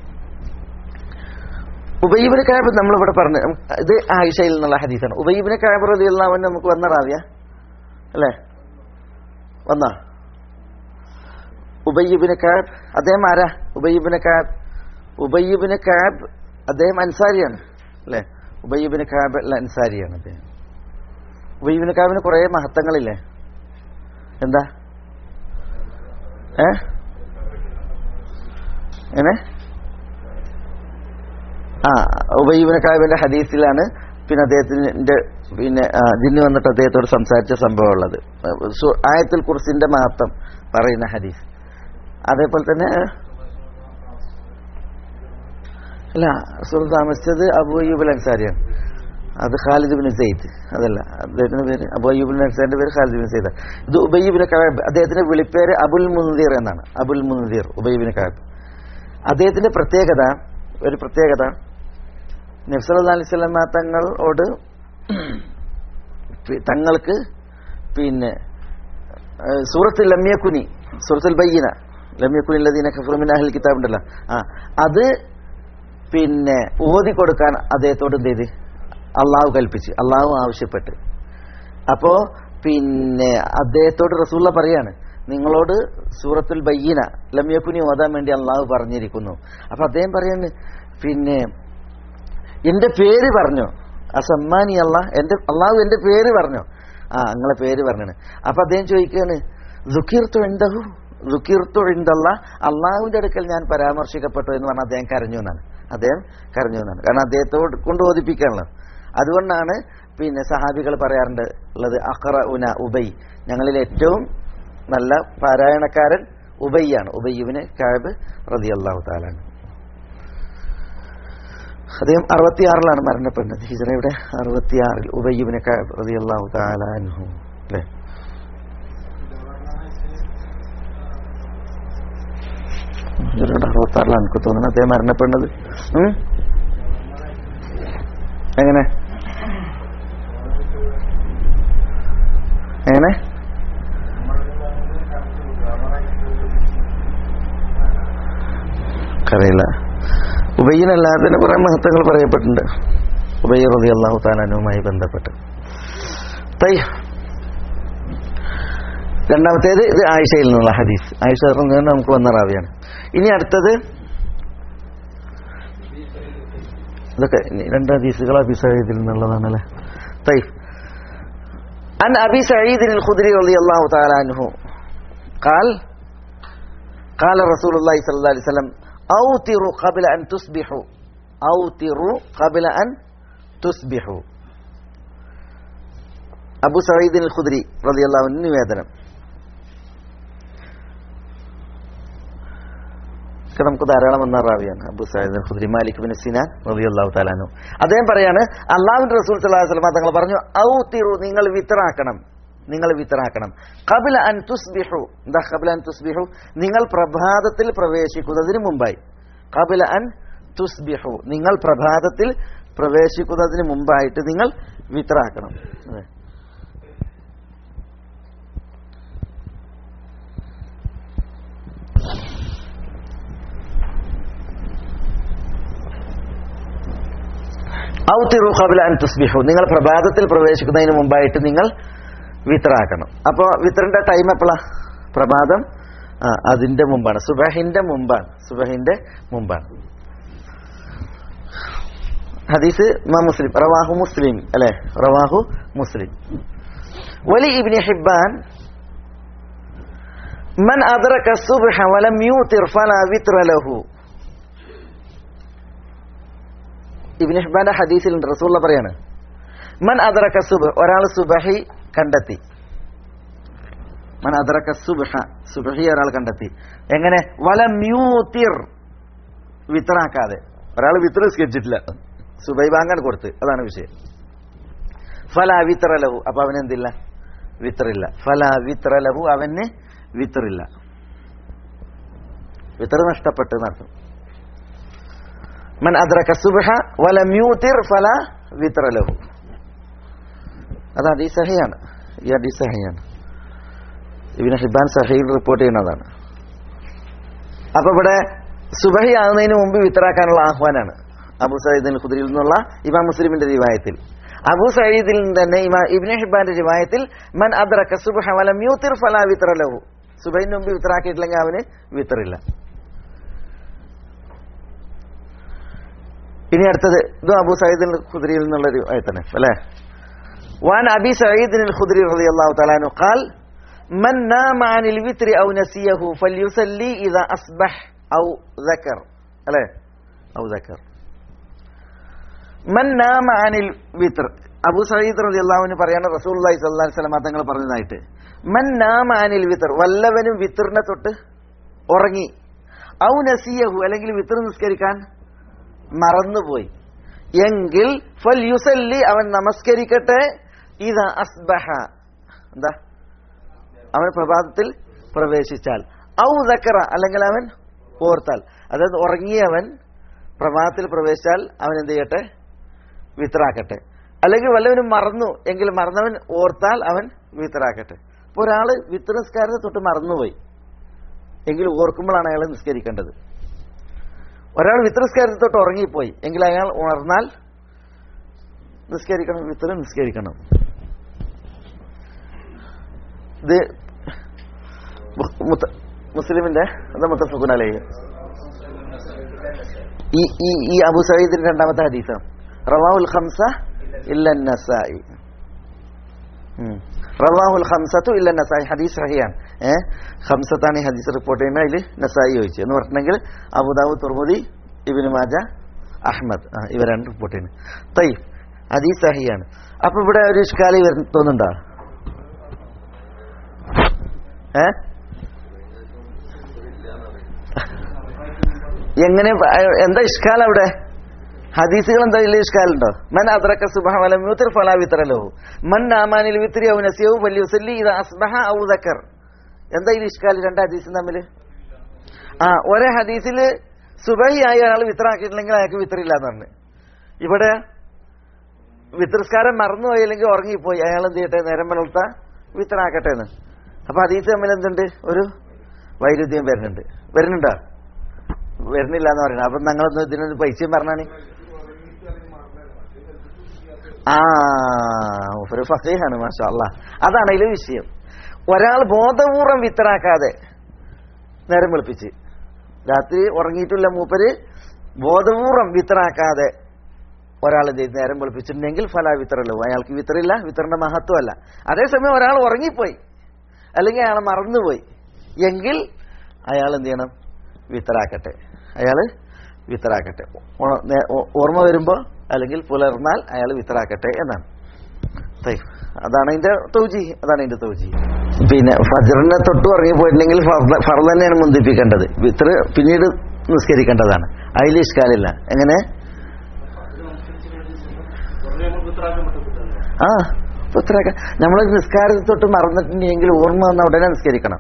ഉബയ്യബിന് കാബ് നമ്മളിവിടെ പറഞ്ഞു ഇത് ആയിഷയിൽ നിന്നുള്ള ഹദീസാണ് ഉബയ്യബിന് കാബ് റതി അള്ളാഹുവിന് നമുക്ക് വന്ന റാവിയ അല്ലേ വന്ന ഉബയ്യബിന് കാബ് അദ്ദേഹം ആരാ ഉബയ്യബിന് കാബ് ഉബയ്യബിന് കാബ് അദ്ദേഹം അൻസാരിയാണ് അല്ലേ ഉബയ്യബിന് കാബ് അല്ല അൻസാരിയാണ് അദ്ദേഹം ഉബയ്യബിന് കാബിന് കുറേ മഹത്വങ്ങളില്ലേ എന്താ ഏ എങ്ങനെ ആ ഉബയ്യബിന് കാബിന്റെ ഹദീസിലാണ് പിന്നെ അദ്ദേഹത്തിന്റെ പിന്നെ ആ, ജിന്ന് വന്നിട്ട് അദ്ദേഹത്തോട് സംസാരിച്ച സംഭവം ഉള്ളത് സു- ആയത്തുൽ കുർസിന്റെ മഹത്വം പറയുന്ന ഹദീസ് അതേപോലെ തന്നെ അല്ല സുഹൃത്ത് താമസിച്ചത് അബു അയ്യൂബ് അൽ അൻസാരിയാണ് അത് ഖാലിദ് ബിൻ സെയ്ദ് അതല്ല അദ്ദേഹത്തിന്റെ പേര് അബു അയ്യൂബ് അൽ അൻസാരിന്റെ പേര് ഖാലിദ് ബിൻ സെയ്ദ് ഇത് ഉബയ്യബിന് കാബ് അദ്ദേഹത്തിന്റെ വിളിപ്പേര് അബുൽ മുൻദീർ എന്നാണ് അബുൽ മുൻദീർ ഉബയ്യബിന് കാബ് അദ്ദേഹത്തിന്റെ പ്രത്യേകത ഒരു പ്രത്യേകത നബ്സല്ലാ അലൈഹി സ്വലമ തങ്ങളോട് പി- തങ്ങൾക്ക് പിന്നെ ഏഹ്, സൂറത്ത് ലമ്യക്കുനി സൂറത്തുൽ ബയ്യന ലമ്യക്കുനി ലദീന ഖഫറുമിൻ അഹ്ൽ കിതാബ് ഉണ്ടല്ലോ ആ അത് പിന്നെ ഓതി കൊടുക്കാൻ അദ്ദേഹത്തോട് എന്ത് ചെയ്ത് അള്ളാഹു കൽപ്പിച്ച് അള്ളാഹു ആവശ്യപ്പെട്ട് അപ്പോ പിന്നെ അദ്ദേഹത്തോട് റസൂള്ള പറയാണ് നിങ്ങളോട് സൂറത്തുൽ ബയ്യന ലമ്യക്കുനി ഓതാൻ വേണ്ടി അള്ളാഹു പറഞ്ഞിരിക്കുന്നു അപ്പൊ അദ്ദേഹം പറയാണ് പിന്നെ എന്റെ പേര് പറഞ്ഞു അസമ്മാനി അല്ല എന്റെ അള്ളാഹു എന്റെ പേര് പറഞ്ഞു ആ നിങ്ങളെ പേര് പറഞ്ഞാണ് അപ്പൊ അദ്ദേഹം ചോദിക്കാണ് ദുഃഖീർത്തു എന്തഹു ദുഃഖീർത്തു എന്തല്ല അള്ളാഹുവിന്റെ അടുക്കൽ ഞാൻ പരാമർശിക്കപ്പെട്ടു എന്ന് പറഞ്ഞാൽ അദ്ദേഹം കരഞ്ഞു എന്നാണ് അദ്ദേഹം കരഞ്ഞു എന്നാണ് കാരണം അദ്ദേഹത്തോട് കൊണ്ട് ഓദിപ്പിക്കാനുള്ളത് അതുകൊണ്ടാണ് പിന്നെ സഹാബികൾ പറയാറുണ്ട് ഉള്ളത് അഖറ ഉന ഉബൈ ഞങ്ങളിൽ ഏറ്റവും നല്ല പാരായണക്കാരൻ ഉബയ്യാണ് ഉബയ്യുവിന് കാബ് റതി അള്ളാഹു താലാണ് അദ്ദേഹം അറുപത്തിയാറിലാണ് മരണപ്പെടുന്നത് ഹിജറയുടെ അറുപത്തിയാറിൽ ഉബയ്യുബിനെ റളിയല്ലാഹു തആല അൻഹു അല്ലേ ഹിജറയുടെ അറുപത്തിയാറിലാണ് എനിക്ക് തോന്നുന്നത് അദ്ദേഹം മരണപ്പെടുന്നത് ഉം? എങ്ങനെ എങ്ങനെ എനിക്കറിയില്ല ഉബയ്യനല്ലാതെ കുറെ മഹത്വങ്ങൾ പറയപ്പെട്ടിട്ടുണ്ട് ഉബയ്യ റതി അള്ളാഹു താലാനുമായി ബന്ധപ്പെട്ട് തൈ രണ്ടാമത്തേത് ഇത് ആയിഷയിൽ നിന്നുള്ള ഹദീസ് ആയിഷ നിന്ന് നമുക്ക് വന്ന റാവിയാണ് ഇനി അടുത്തത് ഇതൊക്കെ ഇനി രണ്ട് ഹദീസുകൾ അബി സയ്യിദിൽ നിന്നുള്ളതാണല്ലേ തൈ عن أبي سعيد الخدري رضي الله تعالى عنه قال قال رسول الله صلى الله عليه وسلم أوتروا قبل أن تصبحوا أوتروا قبل أن تصبحوا അബു സയ്യിദിൻ ഖുദ്രി റളിയല്ലാഹു അൻഹു നിവേദനം ഒക്കെ നമുക്ക് ധാരാളം വന്ന റാവിയാണ് അബു സയ്യിദിൻ ഖുദ്രി മാലിക് ബിൻ സിനാൻ റളിയല്ലാഹു തആലാനു അദ്ദേഹം പറയാണ് അള്ളാഹുവിന്റെ റസൂൽ സല്ലല്ലാഹു അലൈഹി വസല്ലം തങ്ങൾ പറഞ്ഞു ഔതിറു നിങ്ങൾ വിത്രാക്കണം നിങ്ങൾ വിത്രാക്കണം ഖബല അൻ തുസ്ബിഹു എന്താ ഖബല അൻ തുസ്ബിഹു നിങ്ങൾ പ്രഭാതത്തിൽ പ്രവേശിക്കുന്നതിന് മുമ്പായി ഖബല അൻ തുസ്ബിഹു നിങ്ങൾ പ്രഭാതത്തിൽ പ്രവേശിക്കുന്നതിന് മുമ്പായിട്ട് നിങ്ങൾ വിത്രാക്കണം അതെ ഔത്തിറു ഖബല അൻ തുസ്ബിഹു നിങ്ങൾ പ്രഭാതത്തിൽ പ്രവേശിക്കുന്നതിന് മുമ്പായിട്ട് നിങ്ങൾ വിത്രാക്കണം അപ്പോൾ വിത്രിന്റെ ടൈം എപ്പോഴാ പ്രഭാതം ആ അതിന്റെ മുമ്പാണ് സുബഹിന്റെ മുമ്പാണ് സുബഹിന്റെ മുമ്പാണ് ഹദീസ് ഇമാം മുസ്ലിം റവാഹു മുസ്ലിം അല്ലെ റവാഹു മുസ്ലിം വലി ഇബ്നി ഹിബ്ബാൻ من أدرك الصبح ولم يوتر فلا وتر له ഇബിൻ ഹിബാന്റെ ഹദീസിലുണ്ട് റസൂള്ള പറയാണ് മൻ അദറക്ക സുബ് ഒരാൾ സുബഹി കണ്ടെത്തി മൻ അദറക്ക സുബഹ സുബഹി ഒരാൾ കണ്ടെത്തി എങ്ങനെ വല മ്യൂത്തിർ വിത്തറാക്കാതെ ഒരാൾ വിത്ര സ്കെച്ചിട്ടില്ല സുബൈ ബാങ്കാൻ കൊടുത്ത് അതാണ് വിഷയം ഫല വിത്ര ലഹു അപ്പൊ അവന് എന്തില്ല വിത്തറില്ല ഫല വിത്ര ലഹു അവന് വിത്തറില്ല വിത്തർ നഷ്ടപ്പെട്ടു നടത്തും മൻ അദ്രക സുബ്ഹ വലം യൂതിർ ഫല വിത്ര ലഹു അത് ഹദീസ് സഹിയാണ് ഈ ഹദീസ് സഹിയാണ് ഇബിന് ഹിബാൻ സഹീൽ റിപ്പോർട്ട് ചെയ്യുന്നതാണ് അപ്പൊ ഇവിടെ സുബഹി ആകുന്നതിന് മുമ്പ് വിത്തറാക്കാനുള്ള ആഹ്വാനാണ് അബു സയ്യിദിൻ ഖുദ്രിയിൽ നിന്നുള്ള ഇമാം മുസ്ലിമിന്റെ റിവായത്തിൽ അബു സയ്യിദിൽ തന്നെ ഇമാ ഇബ്നു ഹിബാന്റെ റിവായത്തിൽ മൻ അദ്രക സുബ്ഹ വലം യൂതിർ ഫല വിത്ര ലഹു സുബഹിന് മുമ്പ് വിത്തറാക്കിയിട്ടില്ലെങ്കിൽ അവന് വിത്തറില്ല ഇനി അടുത്തത് ഇത് അബു സയ്യിദിൻ ഖുദ്രിയിൽ നിന്നുള്ളൊരു ആയത്തന്നെ അല്ലേ وعن أبي سعيد الخدري رضي الله تعالى عنه قال من نام عن الوتر أو نسيه فليصلي إذا أصبح أو ذكر ألا أو ذكر من نام عن الوتر അബു സയ്യിദ് റതി അള്ളാഹുവിന് പറയാണ് റസൂൽ അള്ളഹി സ്വല്ലാ വസ്ലമ തങ്ങൾ പറഞ്ഞതായിട്ട് മൻ നാമ അനിൽ വിത്തർ വല്ലവനും വിത്തറിനെ തൊട്ട് ഉറങ്ങി ഔ നസിയഹു അല്ലെങ്കിൽ വിത്തർ നിസ്കരിക്കാൻ മറന്നുപോയി എങ്കിൽ ഫൽ യുസല്ലി അവൻ നമസ്കരിക്കട്ടെ ഇത് അസ്ബഹ എന്താ അവൻ പ്രഭാതത്തിൽ പ്രവേശിച്ചാൽ ഔ ദക്കറ അല്ലെങ്കിൽ അവൻ ഓർത്താൽ അതായത് ഉറങ്ങിയവൻ പ്രഭാതത്തിൽ പ്രവേശിച്ചാൽ അവൻ എന്ത് ചെയ്യട്ടെ വിത്രാക്കട്ടെ അല്ലെങ്കിൽ വല്ലവനും മറന്നു എങ്കിൽ മറന്നവൻ ഓർത്താൽ അവൻ വിത്രാക്കട്ടെ അപ്പോൾ ഒരാള് വിത്ത് നിസ്കാരത്തെ തൊട്ട് മറന്നുപോയി എങ്കിൽ ഓർക്കുമ്പോഴാണ് അയാൾ നിസ്കരിക്കേണ്ടത് ഒരാൾ വിത്രസ്കാരത്തിൽ തൊട്ട് ഉറങ്ങിപ്പോയി എങ്കിൽ അയാൾ ഉണർന്നാൽ നിസ്കരിക്കണം വിത്ര നിസ്കരിക്കണം ഇത് മുത്ത- മുസ്ലിമിന്റെ അത് മുത്തഫുഖുൻ അലൈഹി ഈ ഈ ഈ അബു സയ്യിദിന്റെ രണ്ടാമത്തെ ഹദീസാണ് റവാഹുൽ ഖംസ ഇല്ല നസായി റവാഹുൽ ഖംസത്തു ഇല്ല നസായി ഹദീസ് സഹിയാണ് ഏഹ് ഖംസത്താണ് ഈ ഹദീസ് റിപ്പോർട്ട് ചെയ്യുന്നത് അതിൽ നസായി ചോദിച്ചു എന്ന് പറഞ്ഞിട്ടുണ്ടെങ്കിൽ Abu Dawud Tirmidhi Ibn Majah Ahmad ആ, ഇവരാണ് റിപ്പോർട്ട് ചെയ്യുന്നത് തൈ ഹദീസ് സഹിയാണ് അപ്പൊ ഇവിടെ ഒരു ഇഷ്കാലി വരുന്ന തോന്നുന്നുണ്ടോ ഏ എങ്ങനെ പ- എന്താ ഇഷ്കാൽ അവിടെ ഹദീസുകൾ എന്താ വലിയ ഇഷ്കാലുണ്ടോ മൻ അദ്രക്ക സുബഹ വലം യൂത്തിർ ഫലാ വിത്രലോ മൻ നാമാനിൽ വിത്രി ഔ നസിയു വല്യുസല്ലി ഇത് അസ്ബഹ ഔ ദക്കർ എന്താ ഈ ഇഷ്കാൽ രണ്ട് ഹദീസും തമ്മിൽ ആ ഒരേ ഹദീസിൽ സുബഹി ആയി ഒരാൾ വിത്രാക്കിയിട്ടില്ലെങ്കിൽ അയാൾക്ക് വിത്രില്ല എന്ന് പറഞ്ഞു ഇവിടെ വിത്രസ്കാരം മറന്നുപോയി അല്ലെങ്കിൽ ഉറങ്ങിപ്പോയി അയാൾ എന്ത് ചെയ്യട്ടെ നേരം പുലർത്ത വിത്രാക്കട്ടെ എന്ന് അപ്പൊ ഹദീസ് തമ്മിൽ എന്തുണ്ട് ഒരു വൈരുദ്ധ്യം വരുന്നുണ്ട് വരുന്നുണ്ടോ വരുന്നില്ല എന്ന് പറയുന്നത് അപ്പൊ ഞങ്ങളൊന്ന് ഇതിനൊരു പൈസയും പറഞ്ഞാണ് ആ ഒരു ഫസീഹാണ് മാഷാ അല്ലാ അതാണ് അതിലെ വിഷയം ഒരാൾ ബോധപൂർവം വിത്തറാക്കാതെ നേരം വെളുപ്പിച്ച് രാത്രി ഉറങ്ങിയിട്ടില്ല മൂപ്പര് ബോധപൂർവം വിത്തറാക്കാതെ ഒരാൾ എന്ത് ചെയ്തു? നേരം വെളുപ്പിച്ചിട്ടുണ്ടെങ്കിൽ ഫല വിത്തറല്ലോ അയാൾക്ക് വിത്തറില്ല വിത്തറിന്റെ മഹത്വമല്ല അതേസമയം ഒരാൾ ഉറങ്ങിപ്പോയി അല്ലെങ്കിൽ അയാൾ മറന്നുപോയി എങ്കിൽ അയാൾ എന്ത് ചെയ്യണം വിത്തറാക്കട്ടെ അയാൾ വിത്തറാക്കട്ടെ ഓ- നേ- ഓ- ഓർമ്മ വരുമ്പോൾ അല്ലെങ്കിൽ പുലർന്നാൽ അയാൾ വിത്തറാക്കട്ടെ എന്നാണ് തയ്യ്. അതാണ് അതിന്റെ തൗജി അതാണ് അതിന്റെ തൗജി പിന്നെ ഫജറിനെ തൊട്ട് ഉറങ്ങി പോയിട്ടുണ്ടെങ്കിൽ ഫർദ- ഫർദ് തന്നെയാണ് മുന്തിപ്പിക്കേണ്ടത് വിത്ര പിന്നീട് നിസ്കരിക്കേണ്ടതാണ് അതിൽ ഇഷ്കാലില്ല എങ്ങനെ ആ പുത്രക്ക നമ്മൾ നിസ്കാരത്തിൽ തൊട്ട് മറന്നിട്ടുണ്ടെങ്കിൽ ഓർമ്മ വന്ന ഉടനെ നിസ്കരിക്കണം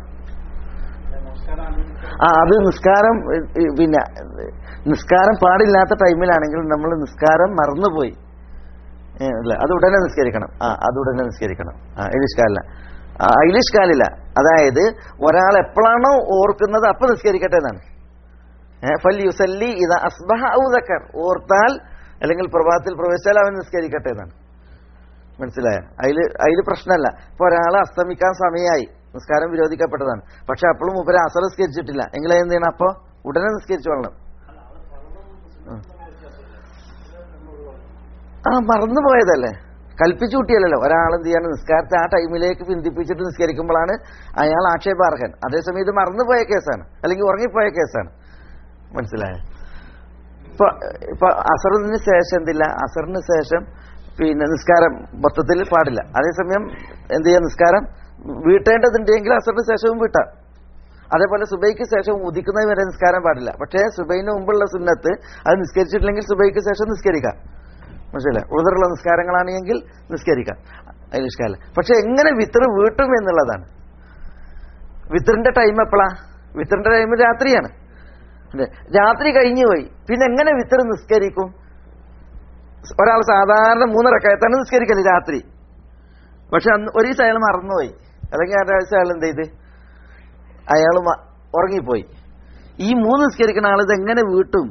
ആ അത് നിസ്കാരം ഏ, ഏ, പിന്നെ ഏ, നിസ്കാരം പാടില്ലാത്ത ടൈമിലാണെങ്കിൽ നമ്മൾ നിസ്കാരം മറന്നുപോയി ഏ, ഇല്ല അത് ഉടനെ നിസ്കരിക്കണം ആ അത് ഉടനെ നിസ്കരിക്കണം ആ ഇലിഷ്കാലില്ല ഇലിഷ്കാലില്ല അതായത് ഒരാൾ എപ്പോഴാണോ ഓർക്കുന്നത് അപ്പൊ നിസ്കരിക്കട്ടെ എന്നാണ് ഫൽ യുസല്ലി ഇത് അസ്ബഹ ഔ ദക്കർ ഓർത്താൽ അല്ലെങ്കിൽ പ്രഭാതത്തിൽ പ്രവേശിച്ചാൽ അവൻ നിസ്കരിക്കട്ടെ എന്നാണ് മനസ്സിലായ അതില് അതില് പ്രശ്നമല്ല ഇപ്പൊ ഒരാൾ അസ്തമിക്കാൻ സമയമായി നിസ്കാരം വിരോധിക്കപ്പെട്ടതാണ് പക്ഷെ അപ്പോഴും ഉപര അസർ നിസ്കരിച്ചിട്ടില്ല എങ്കിൽ എന്ത് ചെയ്യണം അപ്പൊ ഉടനെ നിസ്കരിച്ചു കൊള്ളണം ഉം. ആ മറന്നു പോയതല്ലേ കൽപ്പിച്ചു കൂട്ടിയല്ലോ ഒരാൾ എന്ത് ചെയ്യാണ് നിസ്കാരത്തെ ആ ടൈമിലേക്ക് പിന്തിപ്പിച്ചിട്ട് നിസ്കരിക്കുമ്പോഴാണ് അയാൾ ആക്ഷേപാർഹൻ അതേസമയം ഇത് മറന്നുപോയ കേസാണ് അല്ലെങ്കിൽ ഉറങ്ങിപ്പോയ കേസാണ് മനസ്സിലായോ ഇപ്പൊ ഇപ്പൊ അസറിന് ശേഷം എന്തില്ല അസറിന് ശേഷം പിന്നെ നിസ്കാരം മൊത്തത്തിൽ പാടില്ല അതേസമയം എന്ത് ചെയ്യാം നിസ്കാരം വീട്ടേണ്ടതുണ്ടെങ്കിൽ അസറിന് ശേഷവും വീട്ടാം അതേപോലെ സുബൈക്ക് ശേഷം ഉദിക്കുന്നത് വരെ നിസ്കാരം പാടില്ല പക്ഷേ സുബൈന് മുമ്പുള്ള സുന്നത്ത് അത് നിസ്കരിച്ചിട്ടില്ലെങ്കിൽ സുബൈക്ക് ശേഷം നിസ്കരിക്കാം മനസ്സിലായി ഉതിറുള്ള നിസ്കാരങ്ങളാണെങ്കിൽ നിസ്കരിക്കാം അതിന് ഇഷ്കാല പക്ഷെ എങ്ങനെ വിത്തർ വീട്ടും എന്നുള്ളതാണ് വിത്തറിന്റെ ടൈം എപ്പോഴാ വിത്തറിന്റെ ടൈം രാത്രിയാണ് അല്ലേ? രാത്രി കഴിഞ്ഞു പോയി പിന്നെ എങ്ങനെ വിത്തർ നിസ്കരിക്കും ഒരാൾ സാധാരണ മൂന്നരക്കായത്താണ് നിസ്കരിക്കല് രാത്രി പക്ഷെ അന്ന് ഒരു ദിവസം അയാൾ മറന്നുപോയി അല്ലെങ്കിൽ ഒരാഴ്ച അയാൾ എന്ത് ചെയ്ത് അയാൾ മ- ഉറങ്ങിപ്പോയി ഈ മൂന്ന് നിസ്കരിക്കുന്ന ആൾ ഇത് എങ്ങനെ വീട്ടും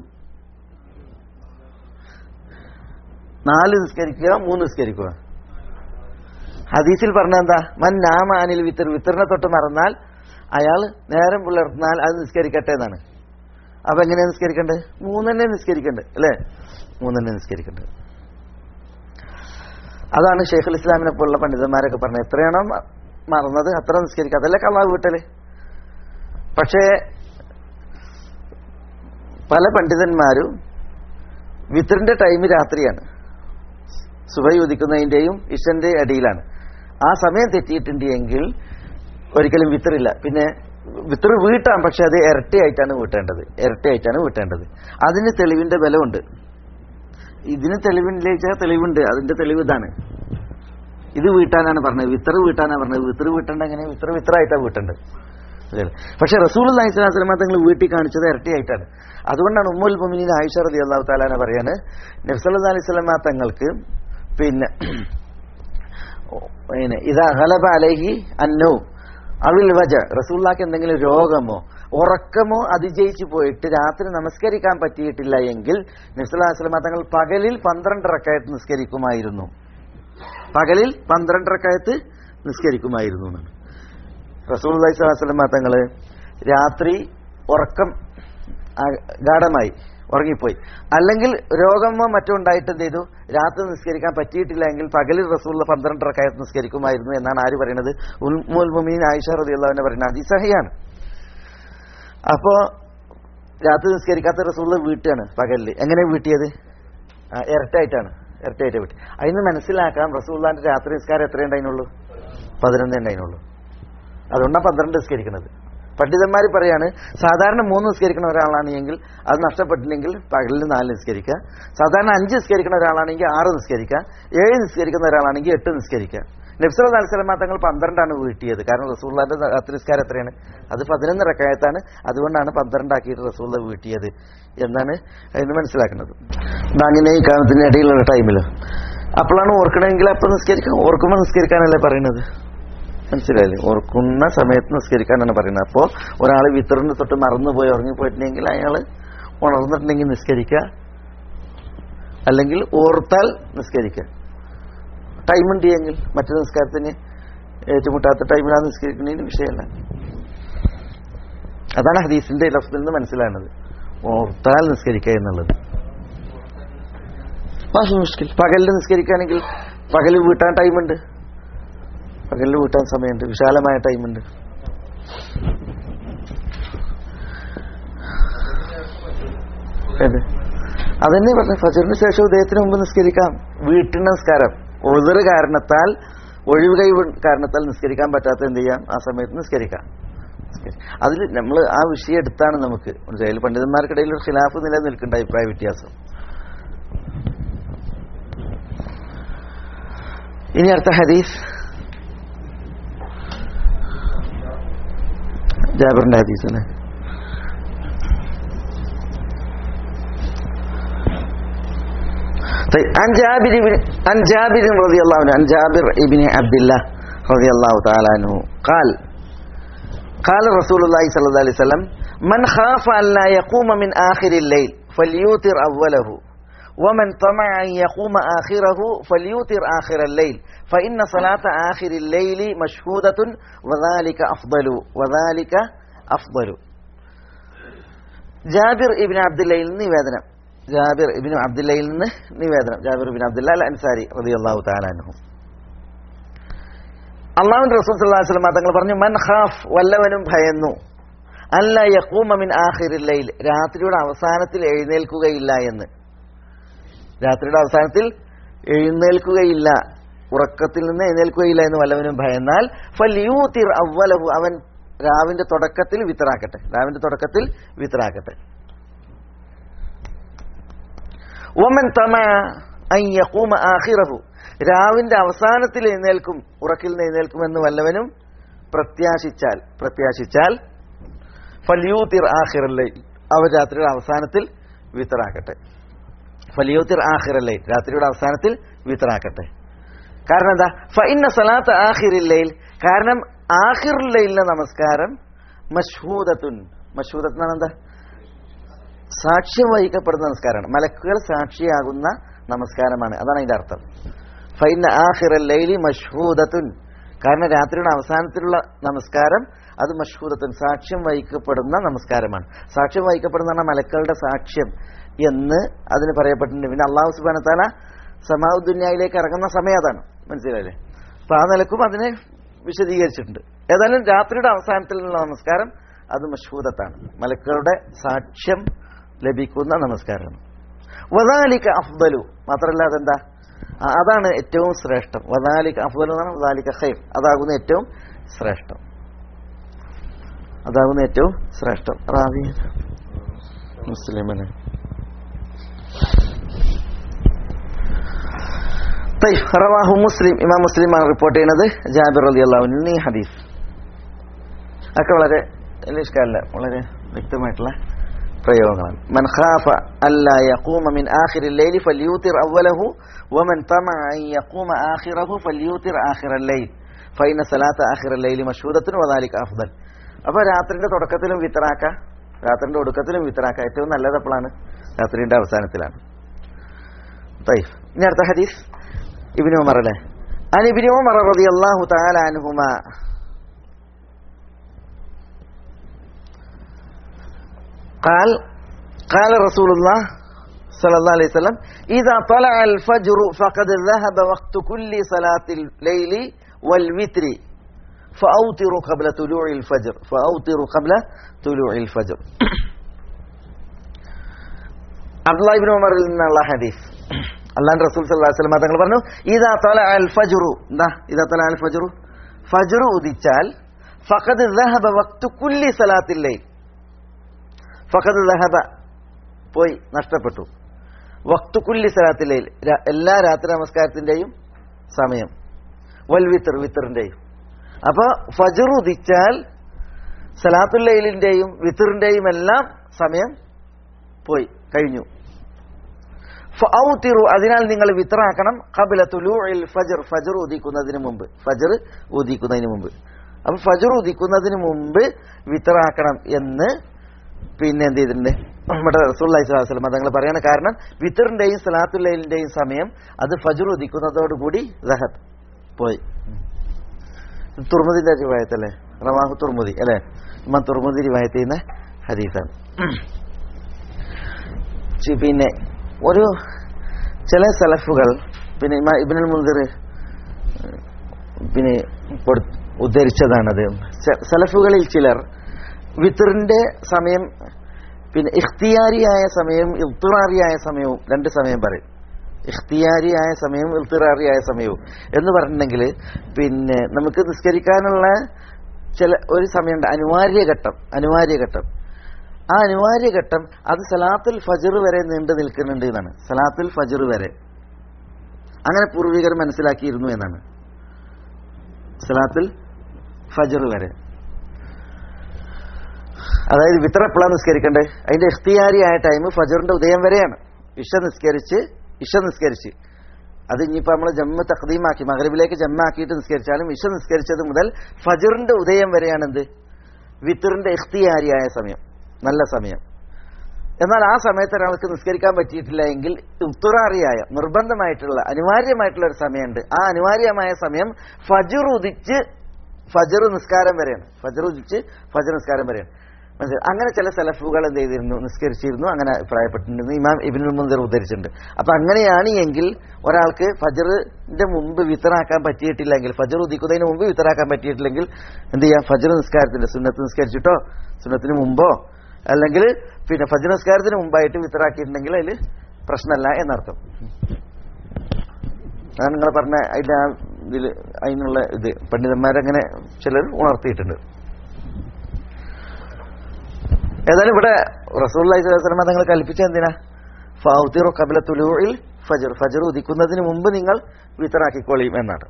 നാല് നിസ്കരിക്കുക മൂന്ന് നിസ്കരിക്കുക ഹദീസിൽ പറഞ്ഞ എന്താ മൻ നാമ അനിൽ വിത്തർ വിത്തറിനെ തൊട്ട് മറന്നാൽ അയാൾ നേരം പുലർന്നാൽ അത് നിസ്കരിക്കട്ടെ എന്നാണ് അപ്പൊ എങ്ങനെയാ നിസ്കരിക്കേണ്ടത് മൂന്നെണ്ണെ നിസ്കരിക്കണ്ടേ അല്ലേ മൂന്നെണ്ണെ നിസ്കരിക്കണ്ടേ അതാണ് ഷെയ്ഖുൽ ഇസ്ലാമിനെ പോലുള്ള പണ്ഡിതന്മാരൊക്കെ പറഞ്ഞത് എത്രയാണോ മ- മറന്നത് അത്ര നിസ്കരിക്കുക അതല്ലേ കള്ളാ വീട്ടല് പക്ഷേ പല പണ്ഡിതന്മാരും വിത്തറിന്റെ ടൈം രാത്രിയാണ് സുബൈ ഉദിക്കുന്നതിന്റെയും ഇഷന്റെ അടിയിലാണ് ആ സമയം തെറ്റിയിട്ടുണ്ട് എങ്കിൽ ഒരിക്കലും വിത്തറില്ല പിന്നെ വിത്തർ വീട്ടാം പക്ഷെ അത് ഇരട്ടിയായിട്ടാണ് വീട്ടേണ്ടത് ഇരട്ടിയായിട്ടാണ് വീട്ടേണ്ടത് അതിന് തെളിവിന്റെ ബലമുണ്ട് ഇതിന് തെളിവിലേക്ക് തെളിവുണ്ട് അതിന്റെ തെളിവ് ഇതാണ് ഇത് വീട്ടാനാണ് പറഞ്ഞത് വിത്തർ വീട്ടാനാണ് പറഞ്ഞത് വിത്തർ വീട്ടേണ്ട എങ്ങനെ വിത്തർ വിത്തറായിട്ടാണ് വീട്ടേണ്ടത് മനസ്സിലായില്ലേ? പക്ഷെ റസൂൽ അലൈഹിസ്ലാം തങ്ങൾ വീട്ടിൽ കാണിച്ചത് ഇരട്ടിയായിട്ടാണ് അതുകൊണ്ടാണ് ഉമ്മുൽ മുമിനീൻ ആയിഷ റതി അള്ളാഹു താലാനെ പറയാണ് നബ്സല്ലാ അലൈഹി സ്വലമ തങ്ങൾക്ക് പിന്നെ പിന്നെ ഇതാ ഹലബ അലഹി അന്നോ അവിൽ വജ റസൂല്ലാക്ക് എന്തെങ്കിലും രോഗമോ ഉറക്കമോ അതിജയിച്ചു പോയിട്ട് രാത്രി നമസ്കരിക്കാൻ പറ്റിയിട്ടില്ല എങ്കിൽ നബ്സല്ലാ വസ്ലമ തങ്ങൾ പകലിൽ പന്ത്രണ്ടരക്കായത്ത് നിസ്കരിക്കുമായിരുന്നു പകലിൽ പന്ത്രണ്ടരക്കായത്ത് നിസ്കരിക്കുമായിരുന്നു എന്നാണ് റസൂൽ അലൈഹിസ്ലാം തങ്ങള് രാത്രി ഉറക്കം ആ- ഗാഠമായി ഉറങ്ങിപ്പോയി അല്ലെങ്കിൽ രോഗമോ മറ്റോ ഉണ്ടായിട്ട് എന്ത് ചെയ്തു രാത്രി നിസ്കരിക്കാൻ പറ്റിയിട്ടില്ല എങ്കിൽ പകലിൽ റസൂൽ പന്ത്രണ്ടരക്കായത്ത് നിസ്കരിക്കുമായിരുന്നു എന്നാണ് ആര് പറയുന്നത് ഉൽമുൽ മുമീൻ ആയിഷ റളിയല്ലാഹു പറയുന്നത് അതിസഹയാണ് അപ്പോ രാത്രി നിസ്കരിക്കാത്ത റസൂൽ വീട്ടാണ് പകലിൽ എങ്ങനെ വീട്ടിയത് ആ, ഇരട്ടായിട്ടാണ് ഇരട്ടായിട്ട് വീട്ടി അതിന് മനസ്സിലാക്കാം റസൂല്ലാന്റെ രാത്രി നിസ്കാരം എത്ര ഉണ്ടായിരുന്നുള്ളൂ പതിനൊന്നേ ഉണ്ടായിരുന്നുള്ളൂ അതുകൊണ്ടാണ് പന്ത്രണ്ട് നിസ്കരിക്കുന്നത് പണ്ഡിതന്മാർ പറയാണ് സാധാരണ മൂന്ന് നിസ്കരിക്കുന്ന ഒരാളാണെങ്കിൽ അത് നഷ്ടപ്പെട്ടില്ലെങ്കിൽ പകലിൽ നാല് നിസ്കരിക്കുക സാധാരണ അഞ്ച് നിസ്കരിക്കുന്ന ഒരാളാണെങ്കിൽ ആറ് നിസ്കരിക്കുക ഏഴ് നിസ്കരിക്കുന്ന ഒരാളാണെങ്കിൽ എട്ട് നിസ്കരിക്കുക നബ്സല അലിസ്ലാം തങ്ങൾ പന്ത്രണ്ടാണ് വീട്ടിയത് കാരണം റസൂള്ളാന്റെ രാത്രി നിസ്കാരം എത്രയാണ് അത് പതിനൊന്ന് റക്കായത്താണ് അതുകൊണ്ടാണ് പന്ത്രണ്ടാക്കിയിട്ട് റസൂള്ള വീട്ടിയത് എന്നാണ് അതിന് മനസ്സിലാക്കുന്നത് ബാങ്കിന്റെ ഈ കാലത്തിന്റെ ഇടയിലുള്ള ടൈമിൽ അപ്പോഴാണ് ഓർക്കണമെങ്കിൽ അപ്പം നിസ്കരിക്കാം ഓർക്കുമ്പോൾ നിസ്കരിക്കാനല്ലേ പറയുന്നത് മനസ്സിലായില്ലേ ഓർക്കുന്ന സമയത്ത് നിസ്കരിക്കാനാണ് പറയുന്നത് അപ്പോൾ ഒരാൾ വിത്തറിന് തൊട്ട് മറന്നുപോയി ഉറങ്ങിപ്പോയിട്ടുണ്ടെങ്കിൽ അയാൾ ഉണർന്നിട്ടുണ്ടെങ്കിൽ നിസ്കരിക്കുക അല്ലെങ്കിൽ ഓർത്താൽ നിസ്കരിക്കുക ടൈം ഉണ്ട് എങ്കിൽ മറ്റു നിസ്കാരത്തിന് ഏറ്റുമുട്ടാത്ത ടൈമിലാണ് നിസ്കരിക്കുന്നതിന് വിഷയമല്ല അതാണ് ഹദീസിന്റെ ലഫ്സിൽ നിന്ന് മനസ്സിലാകുന്നത് ഓർത്താൽ നിസ്കരിക്കുക എന്നുള്ളത് മാഫി മുഷ്കിൽ പകലിൽ നിസ്കരിക്കുകയാണെങ്കിൽ പകലിൽ വീട്ടാൻ ടൈമുണ്ട് പകലിൽ വീട്ടാൻ സമയമുണ്ട് വിശാലമായ ടൈമുണ്ട് ഏത് അതന്നെ പറഞ്ഞു ഫജറിന് ശേഷം ഉദയത്തിന് മുമ്പ് നിസ്കരിക്കാം വീട്ടിന് നിസ്കാരം ഒതിറ് കാരണത്താൽ ഒഴിവ് കൈ കാരണത്താൽ നിസ്കരിക്കാൻ പറ്റാത്ത എന്ത് ചെയ്യാം ആ സമയത്ത് നിസ്കരിക്കാം അതിൽ നമ്മൾ ആ വിഷയം എടുത്താണ് നമുക്ക് മനസ്സിലായി പണ്ഡിതന്മാർക്കിടയിൽ ഒരു ഖിലാഫ് നിലനിൽക്കേണ്ട അഭിപ്രായ വ്യത്യാസം ഇനി അടുത്ത ഹദീസ് ജാബറിന്റെ ഹദീസ് അല്ലേ طيب عن جابر بن عن جابر رضي الله عنه عن جابر بن عبد الله رضي الله تعالى عنه قال قال رسول الله صلى الله عليه وسلم من خاف أن لا يقوم من آخر الليل فليوتر أوله ومن طمع أن يقوم آخره فليوتر آخر الليل فإن صلاة آخر الليل مشهودة وذلك أفضل وذلك أفضل ജാബിർ ഇബിൻ അബ്ദുല്ലയിൽ നിന്ന് നിവേദനം ജാബിർ ഇബിൻ അബ്ദുല്ലയിൽ നിന്ന് നിവേദനം Jabir Ibn Abdullah al Ansari റളിയല്ലാഹു തആല അൻഹു അള്ളാഹുവിന്റെ റസൂൽ സല്ലല്ലാഹു അലൈഹി വസല്ലം തങ്ങൾ പറഞ്ഞു മൻ ഖാഫ് വല്ലവനും ഭയന്നു അല്ല യഖൂമ മിൻ ആഖിറിൽ ലൈൽ രാത്രിയുടെ അവസാനത്തിൽ എഴുന്നേൽക്കുകയില്ല എന്ന് രാത്രിയുടെ അവസാനത്തിൽ എഴുന്നേൽക്കുകയില്ല ഉറക്കത്തിൽ നിന്ന് എഴുന്നേൽക്കുകയില്ല എന്ന് വല്ലവനും ഭയന്നാൽ ഫല്യൂത്തിർ അവലഹു അവൻ രാവിന്റെ തുടക്കത്തിൽ വിത്തറാക്കട്ടെ രാവിന്റെ തുടക്കത്തിൽ വിത്തറാക്കട്ടെ ഒമൻ തമ യഖൂമ ആഖിറഹു രാവിന്റെ അവസാനത്തിൽ എഴുന്നേൽക്കും ഉറക്കിൽ നിന്ന് എഴുന്നേൽക്കുമെന്ന് വല്ലവനും പ്രത്യാശിച്ചാൽ പ്രത്യാശിച്ചാൽ ഫല്യൂത്തിർ ആഖിറല്ലേ അവർ രാത്രിയുടെ അവസാനത്തിൽ വിത്തറാക്കട്ടെ ഫലിയോത്തിർ ആഖിറല്ലേ രാത്രിയുടെ അവസാനത്തിൽ വിത്തറാക്കട്ടെ കാരണം എന്താ ഫൈന്ന സലാത്ത് ആഖിറില്ലയിൽ കാരണം ആഖിറുല്ലയിലെ നമസ്കാരം മഷ്ഹൂദത്തുൻ മഷ്ഹൂദത്ത് എന്നാണ് എന്താ സാക്ഷ്യം വഹിക്കപ്പെടുന്ന നമസ്കാരമാണ് മലക്കുകൾ സാക്ഷിയാകുന്ന നമസ്കാരമാണ് അതാണ് അതിന്റെ അർത്ഥം ഫൈന ആഹിറല്ലൈലി മഷ്ഹൂദത്തുൻ കാരണം രാത്രിയുടെ അവസാനത്തിലുള്ള നമസ്കാരം അത് മഷ്ഹൂദത്തുൻ സാക്ഷ്യം വഹിക്കപ്പെടുന്ന നമസ്കാരമാണ് സാക്ഷ്യം വഹിക്കപ്പെടുന്ന മലക്കളുടെ സാക്ഷ്യം എന്ന് അതിന് പറയപ്പെട്ടിട്ടുണ്ട് പിന്നെ അള്ളാഹു സുബാനത്താല സമാഉദ്ദുന്യയിലേക്ക് ഇറങ്ങുന്ന സമയം അതാണ് മനസ്സിലായില്ലേ അപ്പൊ ആ നിലക്കും അതിനെ വിശദീകരിച്ചിട്ടുണ്ട് ഏതായാലും രാത്രിയുടെ അവസാനത്തിലുള്ള നമസ്കാരം അത് മഷ്ഹൂദത്താണ് മലക്കളുടെ സാക്ഷ്യം ലഭിക്കുന്ന നമസ്കാരമാണ് വദാലിക അഫ്ദലു മാത്രമല്ല അതെന്താ ആ, അതാണ് ഏറ്റവും ശ്രേഷ്ഠം വദാലിക അഫ്ദലു എന്നാണ് വദാലിക ഖൈർ അതാകുന്ന ഏറ്റവും ശ്രേഷ്ഠം അതാകുന്ന ഏറ്റവും ശ്രേഷ്ഠം റാവി മുസ്ലിമനെ طيب റവാഹു മുസ്ലിം ഇമാം മുസ്ലിമാണ് റിപ്പോർട്ട് ചെയ്യുന്നത് ജാബിർ അലി അള്ളാഹുവിന് ഈ ഹദീസ് ഒക്കെ വളരെ നിഷ്കാരല്ല വളരെ വ്യക്തമായിട്ടുള്ള പ്രയോഗങ്ങളാണ് മൻ ഖാഫ അല്ലാ യഖൂമ മിൻ ആഖിറിൽ ലൈലി ഫല്യൂതിർ അവലഹു വമൻ തമഅ അൻ യഖൂമ ആഖിറഹു ഫല്യൂതിർ ആഖിറൽ ലൈൽ ഫൈന സലാത്ത ആഖിറൽ ലൈലി മഷ്ഹൂദത്തുൻ വദാലിക അഫ്ദൽ അപ്പോൾ രാത്രിയുടെ തുടക്കത്തിലും വിത്തറാക്ക രാത്രിയുടെ ഒടുക്കത്തിലും വിത്തറാക്ക ഏറ്റവും നല്ലത് എപ്പോഴാണ് രാത്രിയുടെ അവസാനത്തിലാണ് طيب ഇനി അടുത്ത ഹദീസ് ഇബ്നു ഉമർ അല്ലേ عن ابن عمر رضي الله تعالى عنهما قال قال رسول الله صلى الله عليه وسلم إذا طلع الفجر فقد ذهب وقت كل صلاة الليل والوتر فأوتروا قبل طلوع الفجر فأوتروا قبل طلوع الفجر അബ്ദുല്ലാ ഇബ്നു ഉമറിൽ നിന്നുള്ള ഹദീസ് അള്ളാഹ് റസൂൽ സല്ലല്ലാഹു അലൈഹി വസല്ലം തങ്ങൾ പറഞ്ഞു ഇദാ തല അൽ ഫജ്റു എന്താ ഇദാ തല അൽ ഫജ്റു ഫജ്റു ഉദിച്ചാൽ ഫഖദ് ദഹബ വഖ്തു കുല്ലി സലാത്തിൽ ലൈൽ ഫഖദ് ദഹബ പോയി നഷ്ടപ്പെട്ടു വഖ്തു കുല്ലി സലാത്തിൽ ലൈൽ ര- എല്ലാ രാത്രി നമസ്കാരത്തിന്റെയും സമയം വൽ വിത്തർ വിത്തറിന്റെയും അപ്പൊ ഫജ്ർ ഉദിച്ചാൽ സലാത്തുൽ ലൈലിന്റെയും വിത്തറിന്റെയും എല്ലാം സമയം പോയി കഴിഞ്ഞു ഫഔത്തിറു അതിനാൽ നിങ്ങൾ വിത്രാക്കണം ഖബല തുലൂഇൽ ഫജ്ർ ഫജ്ർ ഉദിക്കുന്നതിന് മുമ്പ് ഫജ്ർ ഉദിക്കുന്നതിന് മുമ്പ് അപ്പൊ ഫജ്ർ ഉദിക്കുന്നതിന് മുമ്പ് വിത്രാക്കണം എന്ന് പിന്നെ എന്ത് ചെയ്തിട്ടുണ്ട് നമ്മുടെ റസൂല്ലി സ്വലാസ്ലം തങ്ങൾ പറയണ കാരണം വിത്തറിന്റെയും സലാത്തുല്ലയിലിന്റെയും സമയം അത് ഫജർ ഉദിക്കുന്നതോടുകൂടി റഹബ് പോയി തുർമുദിന്റെ റിവായത്തല്ലേ റവാഹു തുർമുദി അല്ലെ ഇമാം തുർമുദി റിവായത്ത് ചെയ്യുന്ന ഹദീസാണ് ചി- പിന്നെ ഒരു ചില സലഫുകൾ പിന്നെ ഇമാ ഇബ്നുൽ മുന്തിർ പിന്നെ കൊടു- ഉദ്ധരിച്ചതാണത് സ- സലഫുകളിൽ ചിലർ വിത്തറിന്റെ സമയം പിന്നെ ഇഖ്തിയാരിയായ സമയവും ഇൽത്തുറാറിയായ സമയവും രണ്ട് സമയം പറയും ഇഖ്തിയാരിയായ സമയവും ഇൽത്തുറാറിയായ സമയവും എന്ന് പറഞ്ഞിട്ടുണ്ടെങ്കിൽ പിന്നെ നമുക്ക് നിസ്കരിക്കാനുള്ള ചില ഒരു സമയമുണ്ട് അനിവാര്യ ഘട്ടം അനിവാര്യ ഘട്ടം ആ അനിവാര്യ ഘട്ടം അത് സലാത്തുൽ ഫജർ വരെ നീണ്ടു നിൽക്കുന്നുണ്ട് എന്നാണ് സലാത്തുൽ ഫജർ വരെ അങ്ങനെ പൂർവികർ മനസ്സിലാക്കിയിരുന്നു എന്നാണ് സലാത്തുൽ ഫജർ വരെ അതായത് വിത്ര എപ്പോഴാണ് നിസ്കരിക്കേണ്ടത് അതിന്റെ ഇഖ്തിയാരിയായ ടൈം ഫജറിന്റെ ഉദയം വരെയാണ് ഇഷ നിസ്കരിച്ച് ഇഷ നിസ്കരിച്ച് അത് ഇനിയിപ്പോൾ നമ്മൾ ജമ്മ തഖദീമാക്കി മകരബിലേക്ക് ജമ്മാക്കിയിട്ട് നിസ്കരിച്ചാലും ഇഷ നിസ്കരിച്ചത് മുതൽ ഫജറിന്റെ ഉദയം വരെയാണ് എന്ത് വിത്തറിന്റെ ഇഖ്തിയാരിയായ സമയം നല്ല സമയം എന്നാൽ ആ സമയത്ത് ഒരാൾക്ക് നിസ്കരിക്കാൻ പറ്റിയിട്ടില്ല എങ്കിൽ ഉത്തുറാറിയായ നിർബന്ധമായിട്ടുള്ള അനിവാര്യമായിട്ടുള്ള ഒരു സമയമുണ്ട് ആ അനിവാര്യമായ സമയം ഫജർ ഉദിച്ച് ഫജർ നിസ്കാരം വരെയാണ് ഫജർ ഉദിച്ച് ഫജർ നിസ്കാരം വരെയാണ് മനസ്സിലായി അങ്ങനെ ചില സെലഫുകൾ എന്ത് ചെയ്തിരുന്നു നിസ്കരിച്ചിരുന്നു അങ്ങനെ അഭിപ്രായപ്പെട്ടിരുന്നു ഇമാം ഇബിനുൽ മുന്തിർ ഉദ്ധരിച്ചിട്ടുണ്ട് അപ്പൊ അങ്ങനെയാണ് എങ്കിൽ ഒരാൾക്ക് ഫജറിന്റെ മുമ്പ് വിത്തറാക്കാൻ പറ്റിയിട്ടില്ലെങ്കിൽ ഫജർ ഉദിക്കുന്നതിന് മുമ്പ് വിത്തറാക്കാൻ പറ്റിയിട്ടില്ലെങ്കിൽ എന്ത് ചെയ്യാം ഫജർ നിസ്കാരത്തിന്റെ സുന്നത്ത് നിസ്കരിച്ചിട്ടോ സുന്നത്തിന് മുമ്പോ അല്ലെങ്കിൽ പിന്നെ ഫജർ നിസ്കാരത്തിന് മുമ്പായിട്ട് വിത്തറാക്കിയിട്ടുണ്ടെങ്കിൽ അതിൽ പ്രശ്നമല്ല എന്നർത്ഥം അതാണ് നിങ്ങൾ പറഞ്ഞ അതിന്റെ ആ ഇതിൽ അതിനുള്ള ഇത് പണ്ഡിതന്മാരങ്ങനെ ചിലർ ഉണർത്തിയിട്ടുണ്ട് ഏതായാലും ഇവിടെ റസൂൽ സ്വലമ നിങ്ങൾ കൽപ്പിച്ച എന്തിനാ ഫൗത്തിറു കബല തുലൂയിൽ ഫജർ ഫജർ ഉദിക്കുന്നതിന് മുമ്പ് നിങ്ങൾ വിത്തറാക്കിക്കോളിയും എന്നാണ്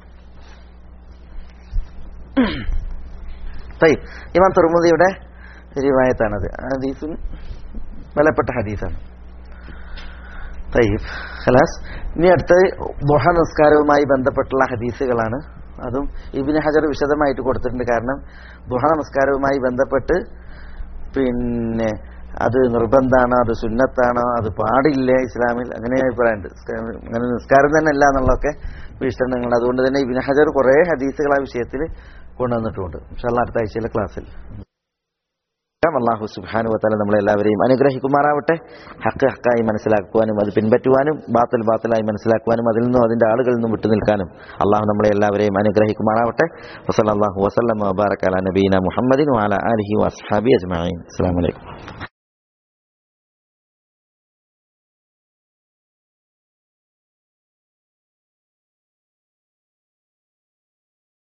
തൈ ഇമാം തുറമുദിയുടെ റിവായത്താണത് ഹദീസും വിലപ്പെട്ട ഹദീസാണ് തയ്യബ് ഖലാസ് ഇനി അടുത്ത ദുഹ നമസ്കാരവുമായി ബന്ധപ്പെട്ടുള്ള ഹദീസുകളാണ് അതും ഇബിന് ഹജർ വിശദമായിട്ട് കൊടുത്തിട്ടുണ്ട് കാരണം ദുഹ നമസ്കാരവുമായി ബന്ധപ്പെട്ട് പിന്നെ അത് നിർബന്ധമാണോ അത് സുന്നത്താണോ അത് പാടില്ല ഇസ്ലാമിൽ അങ്ങനെ അഭിപ്രായമുണ്ട് അങ്ങനെ നിസ്കാരം തന്നെ അല്ല എന്നുള്ളതൊക്കെ വീക്ഷണങ്ങൾ അതുകൊണ്ട് തന്നെ ഇബിന് ഹജർ കുറേ ഹദീസുകൾ ആ വിഷയത്തിൽ കൊണ്ടുവന്നിട്ടുമുണ്ട് പക്ഷേ അടുത്ത ആഴ്ചയിലെ ക്ലാസ്സിൽ അള്ളാഹു സുബാനു വത്താല നമ്മളെല്ലാവരെയും അനുഗ്രഹിക്കുമാറാവട്ടെ ഹക്ക് ഹക്കായി മനസ്സിലാക്കുവാനും അത് പിൻപറ്റുവാനും ബാത്തൽ ബാത്തലായി മനസ്സിലാക്കുവാനും അതിൽ നിന്നും അതിന്റെ ആളുകളിൽ നിന്നും വിട്ടുനിൽക്കാനും അള്ളാഹു നമ്മളെ എല്ലാവരെയും അനുഗ്രഹിക്കുമാറാവട്ടെ വസല്ലാഹു വസ്ലം വബാറക്കാല നബീന മുഹമ്മദിൻ വാല അലഹി വസ്ഹാബി അജ്മാൻ അസ്സാം വലൈക്കും